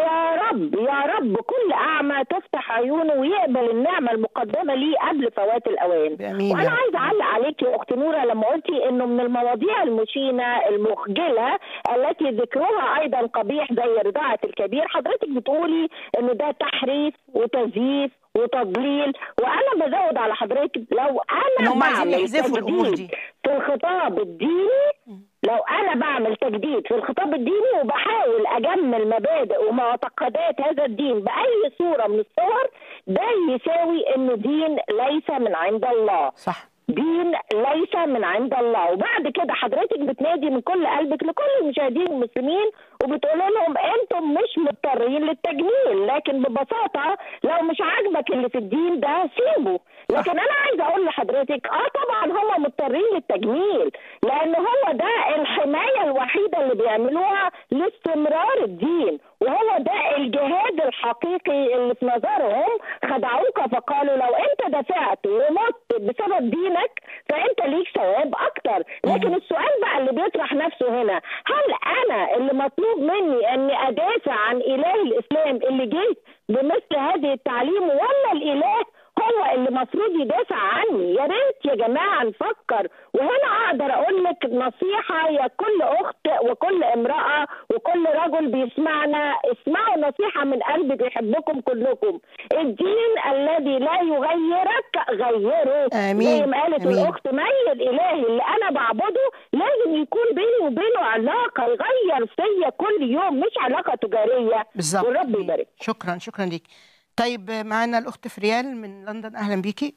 رب يا رب كل اعمى تفتح عيونه ويقبل النعمه المقدمه ليه قبل فوات الاوان آمين يا وانا رب. عايزه اعلق عليك يا اخت نوره لما قلتي انه من المواضيع المشينه المخجله التي ذكرها ايضا قبيح زي رضاعه الكبير حضرتك بتقولي انه ده تحريف وتزييف وتضليل وانا بزود على حضرتك لو إن انا هم عايزين بعمل يحذفوا الأمور تجديد في الخطاب الديني لو انا بعمل تجديد في الخطاب الديني وبحاول اجمل مبادئ ومعتقدات هذا الدين باي صوره من الصور ده يساوي انه دين ليس من عند الله صح دين ليس من عند الله وبعد كده حضرتك بتنادي من كل قلبك لكل المشاهدين المسلمين وبتقول لهم انتم مش مضطرين للتجميل لكن ببساطه لو مش عاجبك اللي في الدين ده سيبه لكن انا عايزه اقول لحضرتك اه طبعا هم مضطرين للتجميل لان هو ده الحمايه الوحيده اللي بيعملوها لاستمرار الدين وهو ده الجهاد الحقيقي اللي في نظرهم خدعوك فقالوا لو انت دفعت ومت بسبب دينك فانت ليك ثواب اكتر لكن السؤال بقى اللي بيطرح نفسه هنا هل انا اللي مطلوب مني اني ادافع عن اله الاسلام اللي جه بمثل هذه التعليم ولا الاله هو اللي المفروض يدافع عني يا ريت يا جماعه نفكر وهنا اقدر اقول لك نصيحه يا كل اخت وكل امراه وكل رجل بيسمعنا اسمعوا نصيحه من قلبي بيحبكم كلكم الدين الذي لا يغيرك غيره آمين. زي ما قالت آمين. الاخت مي الالهي اللي انا بعبده لازم يكون بيني وبينه علاقه يغير فيا كل يوم مش علاقه تجاريه بالظبط والرب يبارك شكرا شكرا ليك طيب معانا الاخت فريال من لندن اهلا بيكي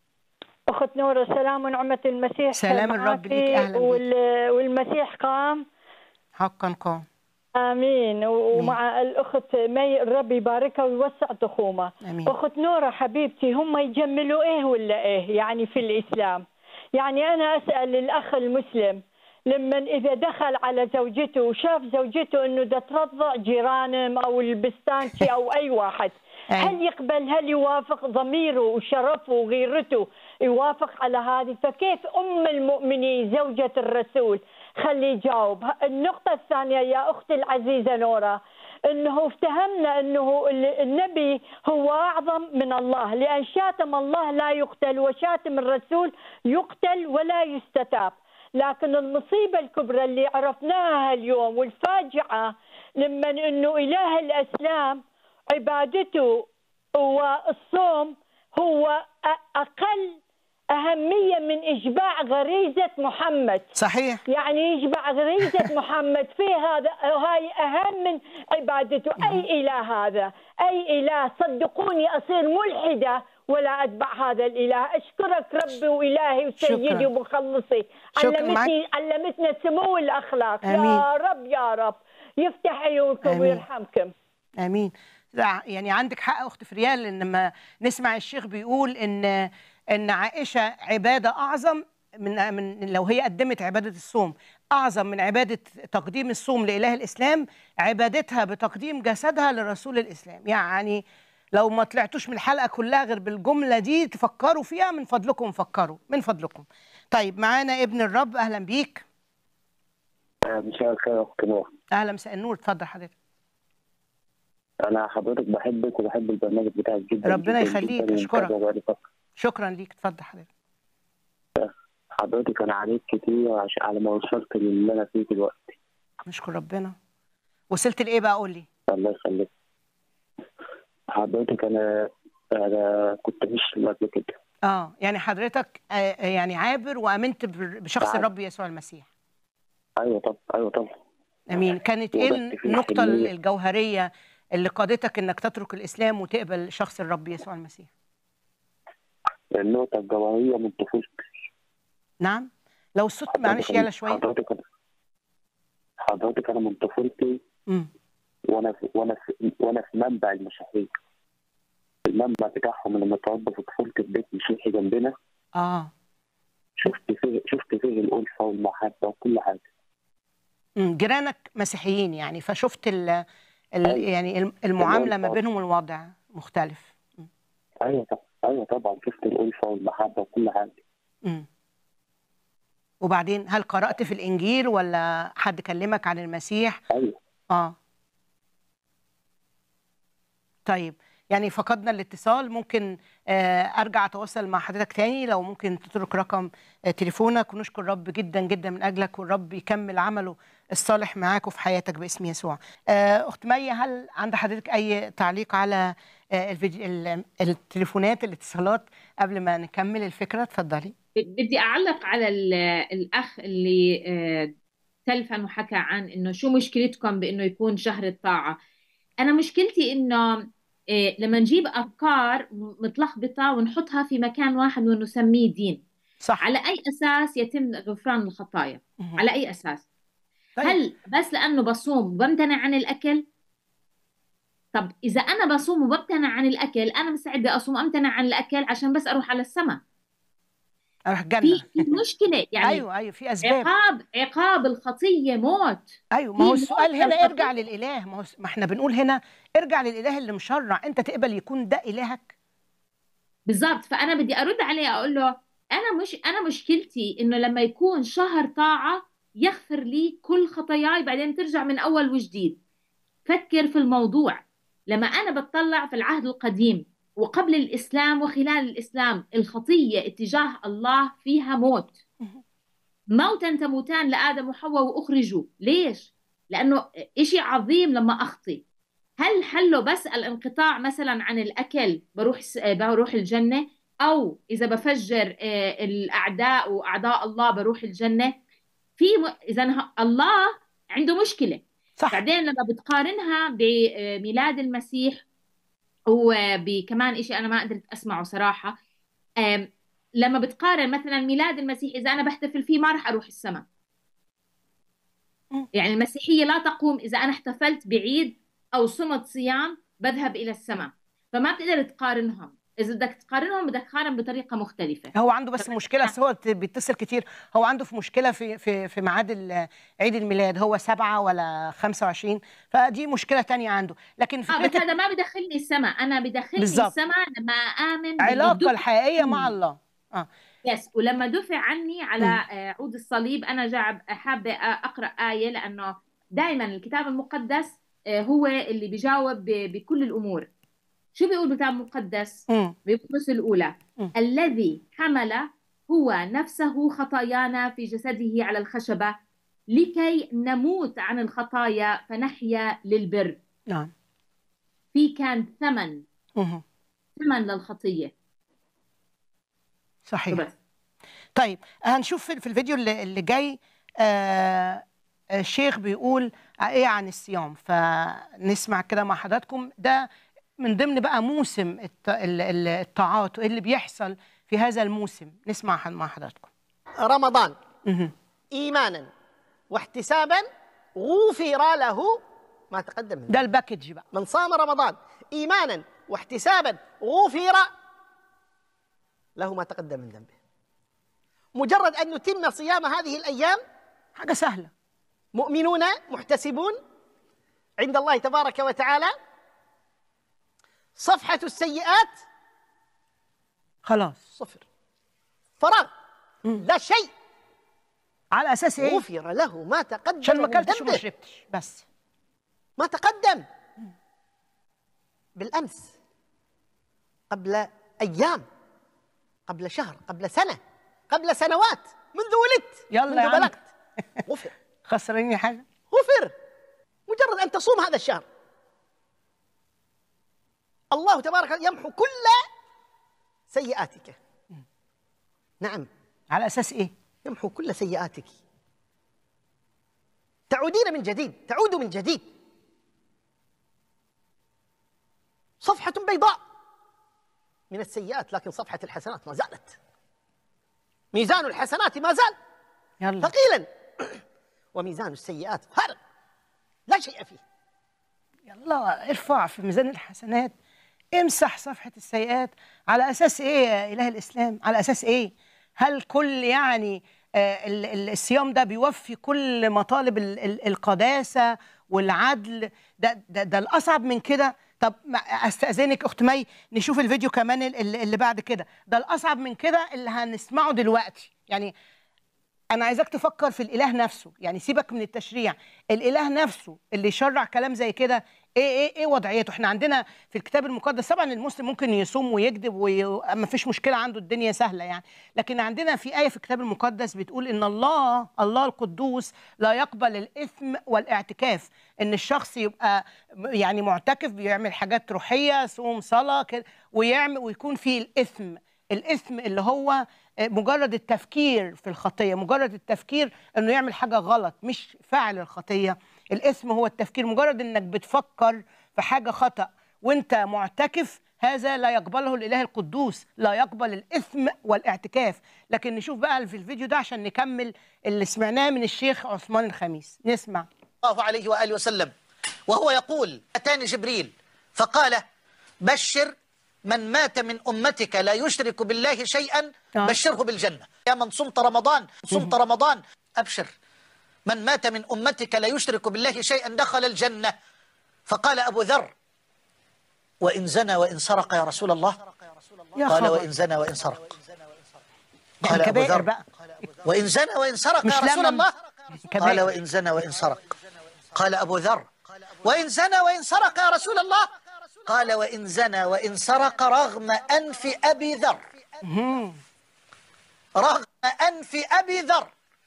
أخت نورة سلام ونعمة المسيح سلام الرب معاكي ليك، أهلا بيك. وال- والمسيح قام حقا قام آمين و- ومع الأخت مي الرب يباركها ويوسع تخومة آمين. أخت نورة حبيبتي هم يجملوا إيه ولا إيه يعني في الإسلام يعني أنا أسأل الأخ المسلم لما إذا دخل على زوجته وشاف زوجته إنه دا ترضع جيرانهم أو البستانشي أو أي واحد هل يقبل هل يوافق ضميره وشرفه وغيرته يوافق على هذه فكيف أم المؤمنين زوجة الرسول خليه يجاوب النقطة الثانية يا أختي العزيزة نورة انه افتهمنا انه ال- النبي هو اعظم من الله لان شاتم الله لا يقتل وشاتم الرسول يقتل ولا يستتاب لكن المصيبه الكبرى اللي عرفناها اليوم والفاجعه لما انه اله الاسلام عبادته والصوم هو أ- اقل اهميه من اشباع غريزه محمد صحيح يعني يشبع غريزة محمد في هذا هاي أهم من عبادته أي إله هذا أي إله صدقوني أصير ملحدة ولا أتبع هذا الإله أشكرك ربي وإلهي وسيدي شكراً. ومخلصي شكراً. علمتني علمتنا سمو الأخلاق يا آمين. رب يا رب يفتح عيونكم آمين. ويرحمكم امين لا، يعني عندك حق اخت فريال ان لما نسمع الشيخ بيقول ان ان عائشه عباده اعظم من من لو هي قدمت عباده الصوم اعظم من عباده تقديم الصوم لاله الاسلام عبادتها بتقديم جسدها لرسول الاسلام يعني لو ما طلعتوش من الحلقه كلها غير بالجمله دي تفكروا فيها من فضلكم فكروا من فضلكم طيب معانا ابن الرب اهلا بيك مساء الخير يا اخت نور اهلا مساء النور اتفضل حضرتك انا حضرتك بحبك وبحب البرنامج بتاعك جدا ربنا جداً يخليك، جداً أشكرك. ومتابع بقالي فترة. شكرا ليك اتفضل حضرتك حضرتك انا عليك كتير عشان على ما وصلت للي انا فيه دلوقتي نشكر ربنا وصلت لايه بقى قول لي الله يخليك حضرتك انا انا كنت مسلم قبل كده اه يعني حضرتك آه آه، يعني عابر وامنت بر- بشخص عابر. الرب يسوع المسيح ايوه طبعا ايوه طبعا امين كانت ايه وبس في النقطه الحلمية. الجوهريه اللي قادتك انك تترك الاسلام وتقبل شخص الرب يسوع المسيح النقطة الجوهرية من طفولتي نعم لو الصوت معلش يعلى شويه حضرتك أنا حضرتك انا من طفولتي مم. وانا في وانا في وانا في منبع المسيحية المنبع بتاعهم اللي متربى في طفولتي في بيت مسيحي جنبنا اه شفت فيه شفت فيه الألفة والمحبة وكل حاجة مم. جيرانك مسيحيين يعني فشفت ال ال يعني الم- المعامله ما طبعاً. بينهم الوضع مختلف ايوه طبعا ايوه طبعا شفت الألفة والمحبة وكل حاجة مم. وبعدين هل قرأت في الإنجيل ولا حد كلمك عن المسيح؟ ايوه اه طيب يعني فقدنا الاتصال ممكن آه، ارجع اتواصل مع حضرتك تاني لو ممكن تترك رقم آه، تليفونك ونشكر رب جدا جدا من اجلك والرب يكمل عمله الصالح معاك وفي حياتك باسم يسوع. آه، اخت مي هل عند حضرتك اي تعليق على آه، الفيديو ال- التليفونات الاتصالات قبل ما نكمل الفكره اتفضلي. بدي أعلق على ال- الأخ اللي آه، تلفن وحكى عن إنه شو مشكلتكم بإنه يكون شهر الطاعة أنا مشكلتي إنه آه، لما نجيب أفكار متلخبطة ونحطها في مكان واحد ونسميه دين صح على أي أساس يتم غفران الخطايا على أي أساس طيب. هل بس لأنه بصوم بمتنع عن الأكل طب إذا أنا بصوم وبمتنع عن الأكل أنا مستعدة أصوم أمتنع عن الأكل عشان بس أروح على السماء اروح في الجنه. في مشكلة يعني ايوه ايوه في اسباب. عقاب عقاب الخطية موت ايوه ما هو في السؤال موت هنا للخطية. ارجع للاله ما هو ما احنا بنقول هنا ارجع للاله اللي مشرع انت تقبل يكون ده الهك بالظبط فأنا بدي أرد عليه أقول له أنا مش أنا مشكلتي إنه لما يكون شهر طاعة يغفر لي كل خطاياي بعدين ترجع من أول وجديد فكر في الموضوع لما أنا بتطلع في العهد القديم وقبل الإسلام وخلال الإسلام الخطية اتجاه الله فيها موت موتا تموتان لآدم وحواء وأخرجوا ليش؟ لأنه إشي عظيم لما أخطي هل حله بس الانقطاع مثلا عن الأكل بروح س- بروح الجنة أو إذا بفجر آه، الأعداء وأعداء الله بروح الجنة في م... إذا ه- الله عنده مشكلة صح. بعدين لما بتقارنها بميلاد المسيح وبكمان إشي أنا ما قدرت أسمعه صراحة آم، لما بتقارن مثلا ميلاد المسيح إذا أنا بحتفل فيه ما راح أروح السماء يعني المسيحية لا تقوم إذا أنا احتفلت بعيد أو صمت صيام بذهب إلى السماء فما بتقدر تقارنهم إذا بدك تقارنهم بدك تقارن بطريقة مختلفة هو عنده بس مشكله بس هو بيتصل كتير هو عنده في مشكله في في في ميعاد ال- عيد الميلاد هو سبعة ولا 25 فدي مشكله تانية عنده لكن اه بس فكره هذا ما بدخلني السماء أنا بدخلني بالظبط. السماء لما آمن العلاقه بالدفع الحقيقيه مع الله اه يس ولما دفع عني على مم. آه، عود الصليب انا جاب حابه اقرا ايه لانه دائما الكتاب المقدس آه، هو اللي بيجاوب ب- بكل الامور شو بيقول بالكتاب المقدس مم. بيبطرس الاولى مم. الذي حمل هو نفسه خطايانا في جسده على الخشبه لكي نموت عن الخطايا فنحيا للبر نعم في كان ثمن مهم. ثمن للخطيه صحيح بس. طيب هنشوف في في الفيديو اللي, اللي جاي آه الشيخ بيقول ايه عن الصيام فنسمع كده مع حضراتكم ده من ضمن بقى موسم الط- ال- ال- الطاعات وايه اللي بيحصل في هذا الموسم نسمع ح- مع حضراتكم رمضان مهم. ايمانا واحتسابا غفر له ما تقدم من ده الباكج بقى من صام رمضان ايمانا واحتسابا غفر له ما تقدم من ذنبه مجرد ان نتم صيام هذه الايام حاجه سهله مؤمنون محتسبون عند الله تبارك وتعالى صفحه السيئات خلاص صفر فراغ لا شيء على اساس ايه غفر له ما تقدم عشان ما من اكلتش وما ذنبه. شربتش بس ما تقدم بالامس قبل ايام قبل شهر قبل سنه قبل سنوات منذ ولدت يلا منذ يا عم. بلغت غفر خسرانين حاجه غفر مجرد ان تصوم هذا الشهر الله تبارك وتعالى يمحو كل سيئاتك نعم على اساس ايه يمحو كل سيئاتك تعودين من جديد تعود من جديد صفحة بيضاء من السيئات لكن صفحة الحسنات ما زالت ميزان الحسنات ما زال يلا ثقيلا وميزان السيئات فارغ لا شيء فيه يلا ارفع في ميزان الحسنات امسح صفحة السيئات على أساس إيه يا إله الإسلام على أساس إيه هل كل يعني آه، ال- ال- الصيام ده بيوفي كل مطالب ال- ال- القداسة والعدل ده, ده, ده الأصعب من كده طب ما- استأذنك أخت مي نشوف الفيديو كمان ال- ال- اللي بعد كده ده الأصعب من كده اللي هنسمعه دلوقتي يعني انا عايزاك تفكر في الاله نفسه يعني سيبك من التشريع الاله نفسه اللي يشرع كلام زي كده ايه ايه ايه وضعيته احنا عندنا في الكتاب المقدس طبعا المسلم ممكن يصوم ويكذب وما فيش مشكله عنده الدنيا سهله يعني لكن عندنا في ايه في الكتاب المقدس بتقول ان الله الله القدوس لا يقبل الاثم والاعتكاف ان الشخص يبقى يعني معتكف بيعمل حاجات روحيه صوم صلاه كده ويعمل ويكون فيه الاثم الاثم اللي هو مجرد التفكير في الخطيه مجرد التفكير انه يعمل حاجه غلط مش فاعل الخطيه الاسم هو التفكير مجرد انك بتفكر في حاجه خطا وانت معتكف هذا لا يقبله الاله القدوس لا يقبل الاثم والاعتكاف لكن نشوف بقى في الفيديو ده عشان نكمل اللي سمعناه من الشيخ عثمان الخميس نسمع الله عليه وآله وسلم وهو يقول أتاني جبريل فقال بشر من مات من أمتك لا يشرك بالله شيئا آه. بشره بالجنة يا من صمت رمضان صمت رمضان أبشر من مات من أمتك لا يشرك بالله شيئا دخل الجنة فقال أبو ذر وإن زنى وإن سرق يا رسول الله يا قال خبر. وإن زنى وإن سرق ده قال أبو الكبائر ذر بقى وإن زنى وإن سرق مش يا رسول لما- الله كبائر. قال وإن زنى وإن سرق قال أبو ذر وإن زنى وإن سرق يا رسول الله قال وإن زنى وإن سرق رغم أنف أبي ذر مهم. رغم أنف أبي ذر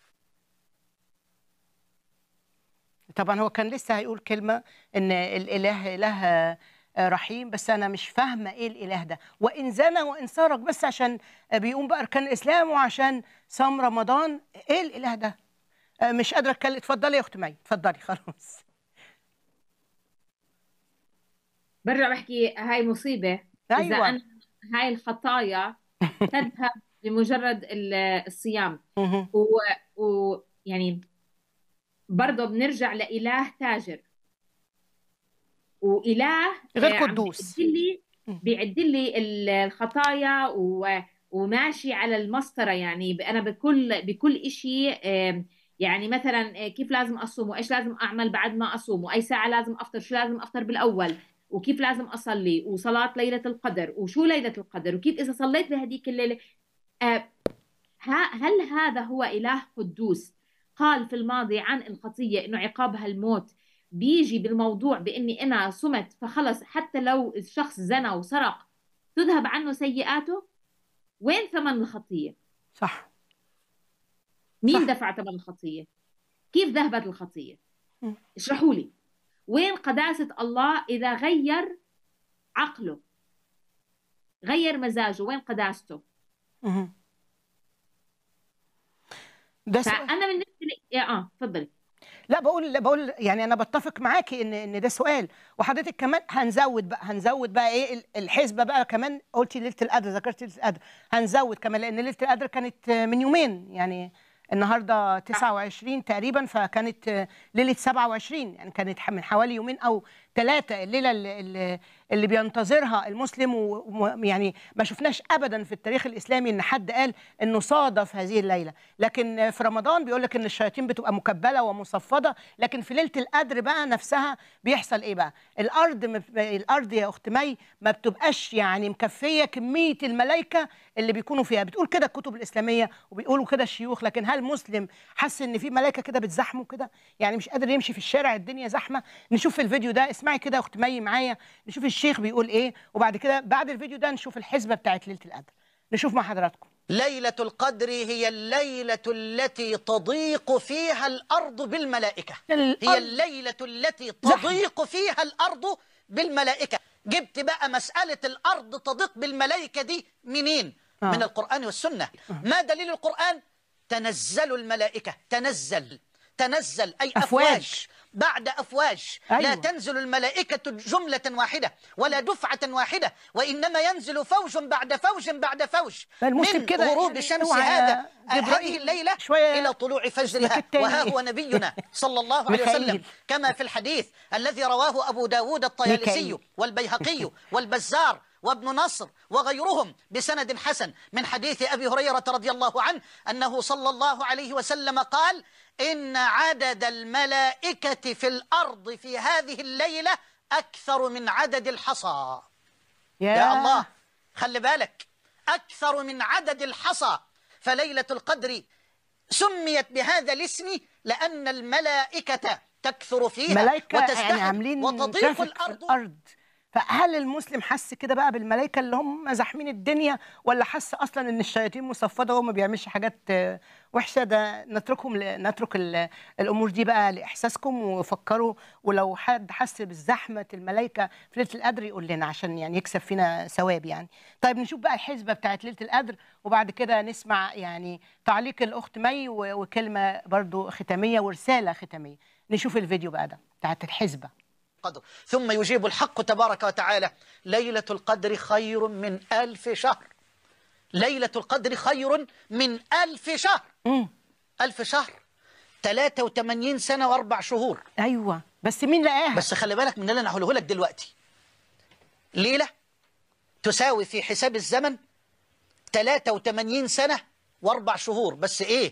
طبعا هو كان لسه هيقول كلمة إن الإله إله آه، رحيم بس أنا مش فاهمة إيه الإله ده وإن زنى وإن سرق بس عشان آه، بيقوم بأركان الإسلام وعشان صام رمضان إيه الإله ده؟ آه، مش قادرة أتكلم اتفضلي يا أخت مي اتفضلي خلاص برجع بحكي هاي مصيبة إذا أيوة. أنا هاي الخطايا تذهب بمجرد ال- الصيام مهم. و... و... يعني برضه بنرجع لإله تاجر وإله غير آه، عم قدوس. بيعد لي بيعد لي ال- الخطايا و... وماشي على المسطرة يعني ب- أنا بكل بكل إشي آم، يعني مثلا آه، كيف لازم أصوم وإيش لازم أعمل بعد ما أصوم وأي ساعة لازم أفطر شو لازم أفطر بالأول وكيف لازم أصلي وصلاة ليلة القدر وشو ليلة القدر وكيف إذا صليت بهديك الليلة آه، ها- هل هذا هو إله قدوس قال في الماضي عن الخطية إنه عقابها الموت بيجي بالموضوع بإني أنا صمت فخلص حتى لو الشخص زنى وسرق تذهب عنه سيئاته وين ثمن الخطية صح مين دفع ثمن الخطية كيف ذهبت الخطية اشرحوا لي وين قداسة الله إذا غير عقله غير مزاجه وين قداسته مهم. ده سؤال فأنا بالنسبة لي يا آه تفضلي لا بقول لا بقول يعني انا بتفق معاكي ان ان ده سؤال وحضرتك كمان هنزود بقى هنزود بقى ايه ال- الحسبه بقى كمان قلتي ليله القدر ذكرتي ليله القدر هنزود كمان لان ليله القدر كانت من يومين يعني النهارده 29 تقريبا فكانت ليله 27 يعني كانت من حوالي يومين او ثلاثه الليله اللي, اللي- اللي بينتظرها المسلم ويعني ما شفناش ابدا في التاريخ الاسلامي ان حد قال انه صادف هذه الليله لكن في رمضان بيقول لك ان الشياطين بتبقى مكبله ومصفده لكن في ليله القدر بقى نفسها بيحصل ايه بقى الارض م- الارض يا اخت مي ما بتبقاش يعني مكفيه كميه الملائكه اللي بيكونوا فيها بتقول كده الكتب الاسلاميه وبيقولوا كده الشيوخ لكن هل مسلم حس ان في ملائكه كده بتزحمه كده يعني مش قادر يمشي في الشارع الدنيا زحمه نشوف في الفيديو ده اسمعي كده يا اخت مي معايا نشوف الشيخ بيقول ايه وبعد كده بعد الفيديو ده نشوف الحسبه بتاعت ليله القدر نشوف مع حضراتكم ليلة القدر هي الليلة التي تضيق فيها الأرض بالملائكة هي الليلة التي تضيق فيها الأرض بالملائكة جبت بقى مسألة الأرض تضيق بالملائكة دي منين؟ آه. من القرآن والسنة ما دليل القرآن؟ تنزل الملائكة تنزل تنزل أي أفواج. أفواج بعد أفواج لا أيوة. تنزل الملائكة جملة واحدة ولا دفعة واحدة وإنما ينزل فوج بعد فوج بعد فوج فالمسلم من كده غروب يعني شمس اوعى هذا جبرائيل هذه الليلة شوية إلى طلوع فجرها اسمك التاني وها إيه؟ هو نبينا صلى الله عليه ميخائيل. وسلم كما في الحديث الذي رواه أبو داود الطيالسي ميكائيل. والبيهقي والبزار وابن نصر وغيرهم بسند حسن من حديث أبي هريرة رضي الله عنه أنه صلى الله عليه وسلم قال إن عدد الملائكة في الأرض في هذه الليلة أكثر من عدد الحصى يا, يا الله خلي بالك أكثر من عدد الحصى فليلة القدر سميت بهذا الاسم لأن الملائكة تكثر فيها ملائكه يعني وتزدحم عاملين وتضيق ترافيك في الارض الارض فهل المسلم حس كده بقى بالملائكه اللي هم زاحمين الدنيا ولا حس اصلا ان الشياطين مصفده وهو ما بيعملش حاجات آه، وحشه ده نتركهم ل... نترك ال... الامور دي بقى لاحساسكم وفكروا ولو حد حس بزحمه الملائكه في ليله القدر يقول لنا عشان يعني يكسب فينا ثواب يعني طيب نشوف بقى الحسبه بتاعت ليله القدر وبعد كده نسمع يعني تعليق الاخت مي و... وكلمه برضو ختاميه ورساله ختاميه نشوف الفيديو بقى ده بتاعت الحسبه القدر ثم يجيب الحق تبارك وتعالى ليلة القدر خير من ألف شهر ليلة القدر خير من ألف شهر ألف شهر 83 سنة وأربع شهور أيوة بس مين لقاها بس خلي بالك من اللي أنا هقوله لك دلوقتي ليلة تساوي في حساب الزمن 83 سنة وأربع شهور بس إيه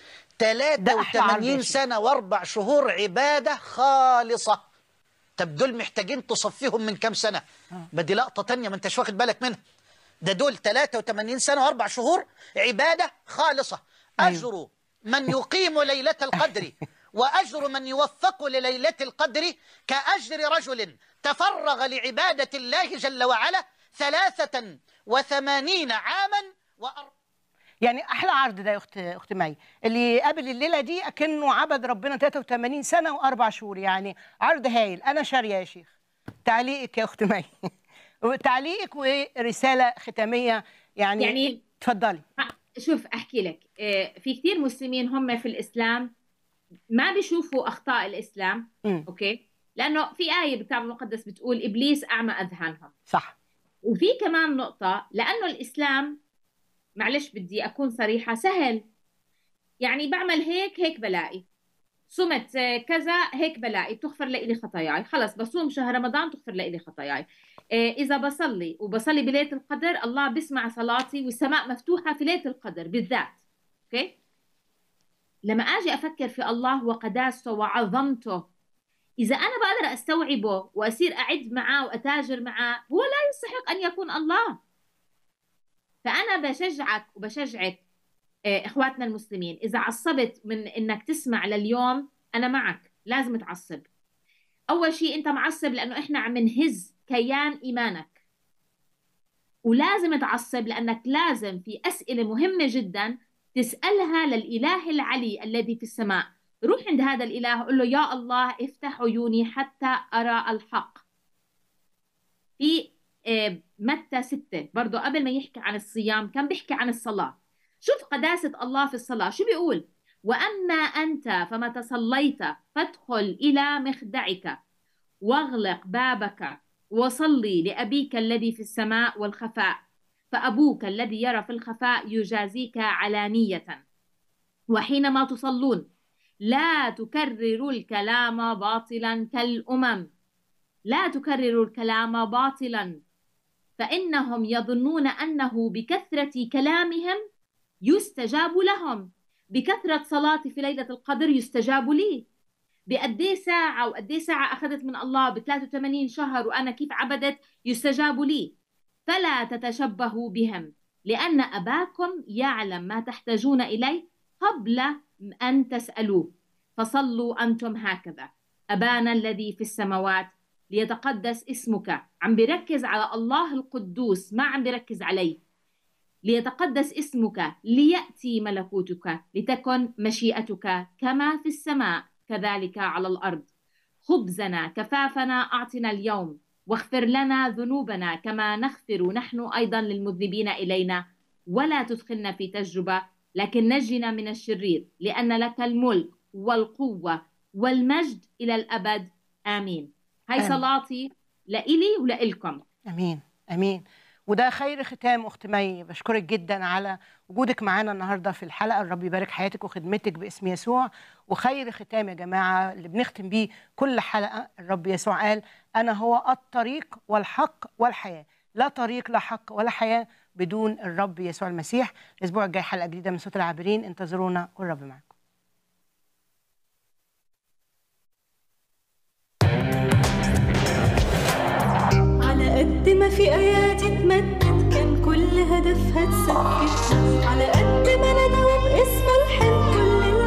83 سنة وأربع شهور عبادة خالصة طب دول محتاجين تصفيهم من كام سنة بدي لقطة تانية ما انتش واخد بالك منها ده دول 83 سنة وأربع شهور عبادة خالصة أجر من يقيم ليلة القدر وأجر من يوفق لليلة القدر كأجر رجل تفرغ لعبادة الله جل وعلا ثلاثة وثمانين عاما وأربعين يعني احلى عرض ده يا اخت اخت مي اللي قابل الليله دي اكنه عبد ربنا 83 سنه واربع شهور يعني عرض هايل انا شاريه يا شيخ تعليقك يا اخت مي تعليقك ورساله ختاميه يعني يعني اتفضلي شوف احكي لك آه، في كثير مسلمين هم في الاسلام ما بيشوفوا اخطاء الاسلام م. اوكي لانه في ايه بالكتاب المقدس بتقول ابليس اعمى اذهانهم صح وفي كمان نقطه لانه الاسلام معلش بدي اكون صريحه سهل يعني بعمل هيك هيك بلاقي صمت آه، كذا هيك بلاقي بتغفر لي خطاياي خلص بصوم شهر رمضان تغفر لي خطاياي آه، إذا بصلي وبصلي بليلة القدر الله بسمع صلاتي والسماء مفتوحة في ليلة القدر بالذات أوكي لما أجي أفكر في الله وقداسته وعظمته إذا أنا بقدر أستوعبه وأصير أعد معاه وأتاجر معاه هو لا يستحق أن يكون الله فأنا بشجعك وبشجعك آه، إخواتنا المسلمين إذا عصبت من إنك تسمع لليوم أنا معك لازم تعصب أول شيء أنت معصب لأنه إحنا عم نهز كيان إيمانك ولازم تعصب لأنك لازم في أسئلة مهمة جدا تسألها للإله العلي الذي في السماء روح عند هذا الإله قل له يا الله افتح عيوني حتى أرى الحق في آه، متى ستة برضو قبل ما يحكي عن الصيام كان بيحكي عن الصلاة شوف قداسة الله في الصلاة شو بيقول وأما أنت فمتى صليت فادخل إلى مخدعك واغلق بابك وصلي لأبيك الذي في السماء والخفاء فأبوك الذي يرى في الخفاء يجازيك علانية وحينما تصلون لا تكرروا الكلام باطلا كالأمم لا تكرروا الكلام باطلا فإنهم يظنون أنه بكثرة كلامهم يستجاب لهم بكثرة صلاتي في ليلة القدر يستجاب لي بقدي ساعة وقدي ساعة أخذت من الله ب 83 شهر وأنا كيف عبدت يستجاب لي فلا تتشبهوا بهم لأن أباكم يعلم ما تحتاجون إليه قبل أن تسألوه فصلوا أنتم هكذا أبانا الذي في السماوات ليتقدس اسمك عم بركز على الله القدوس ما عم بركز عليه ليتقدس اسمك ليأتي ملكوتك لتكن مشيئتك كما في السماء كذلك على الأرض خبزنا كفافنا أعطنا اليوم واغفر لنا ذنوبنا كما نغفر نحن أيضا للمذنبين إلينا ولا تدخلنا في تجربة لكن نجنا من الشرير لأن لك الملك والقوة والمجد إلى الأبد آمين هاي آمين. صلاتي لإلي ولإلكم امين امين وده خير ختام اخت مي بشكرك جدا على وجودك معانا النهارده في الحلقه الرب يبارك حياتك وخدمتك باسم يسوع وخير ختام يا جماعه اللي بنختم بيه كل حلقه الرب يسوع قال انا هو الطريق والحق والحياه لا طريق لا حق ولا حياه بدون الرب يسوع المسيح الاسبوع الجاي حلقه جديده من صوت العابرين انتظرونا والرب معاكم على قد ما في آيات اتمدت كان كل هدفها تسكت على قد ما ندعو باسمه الحلو كل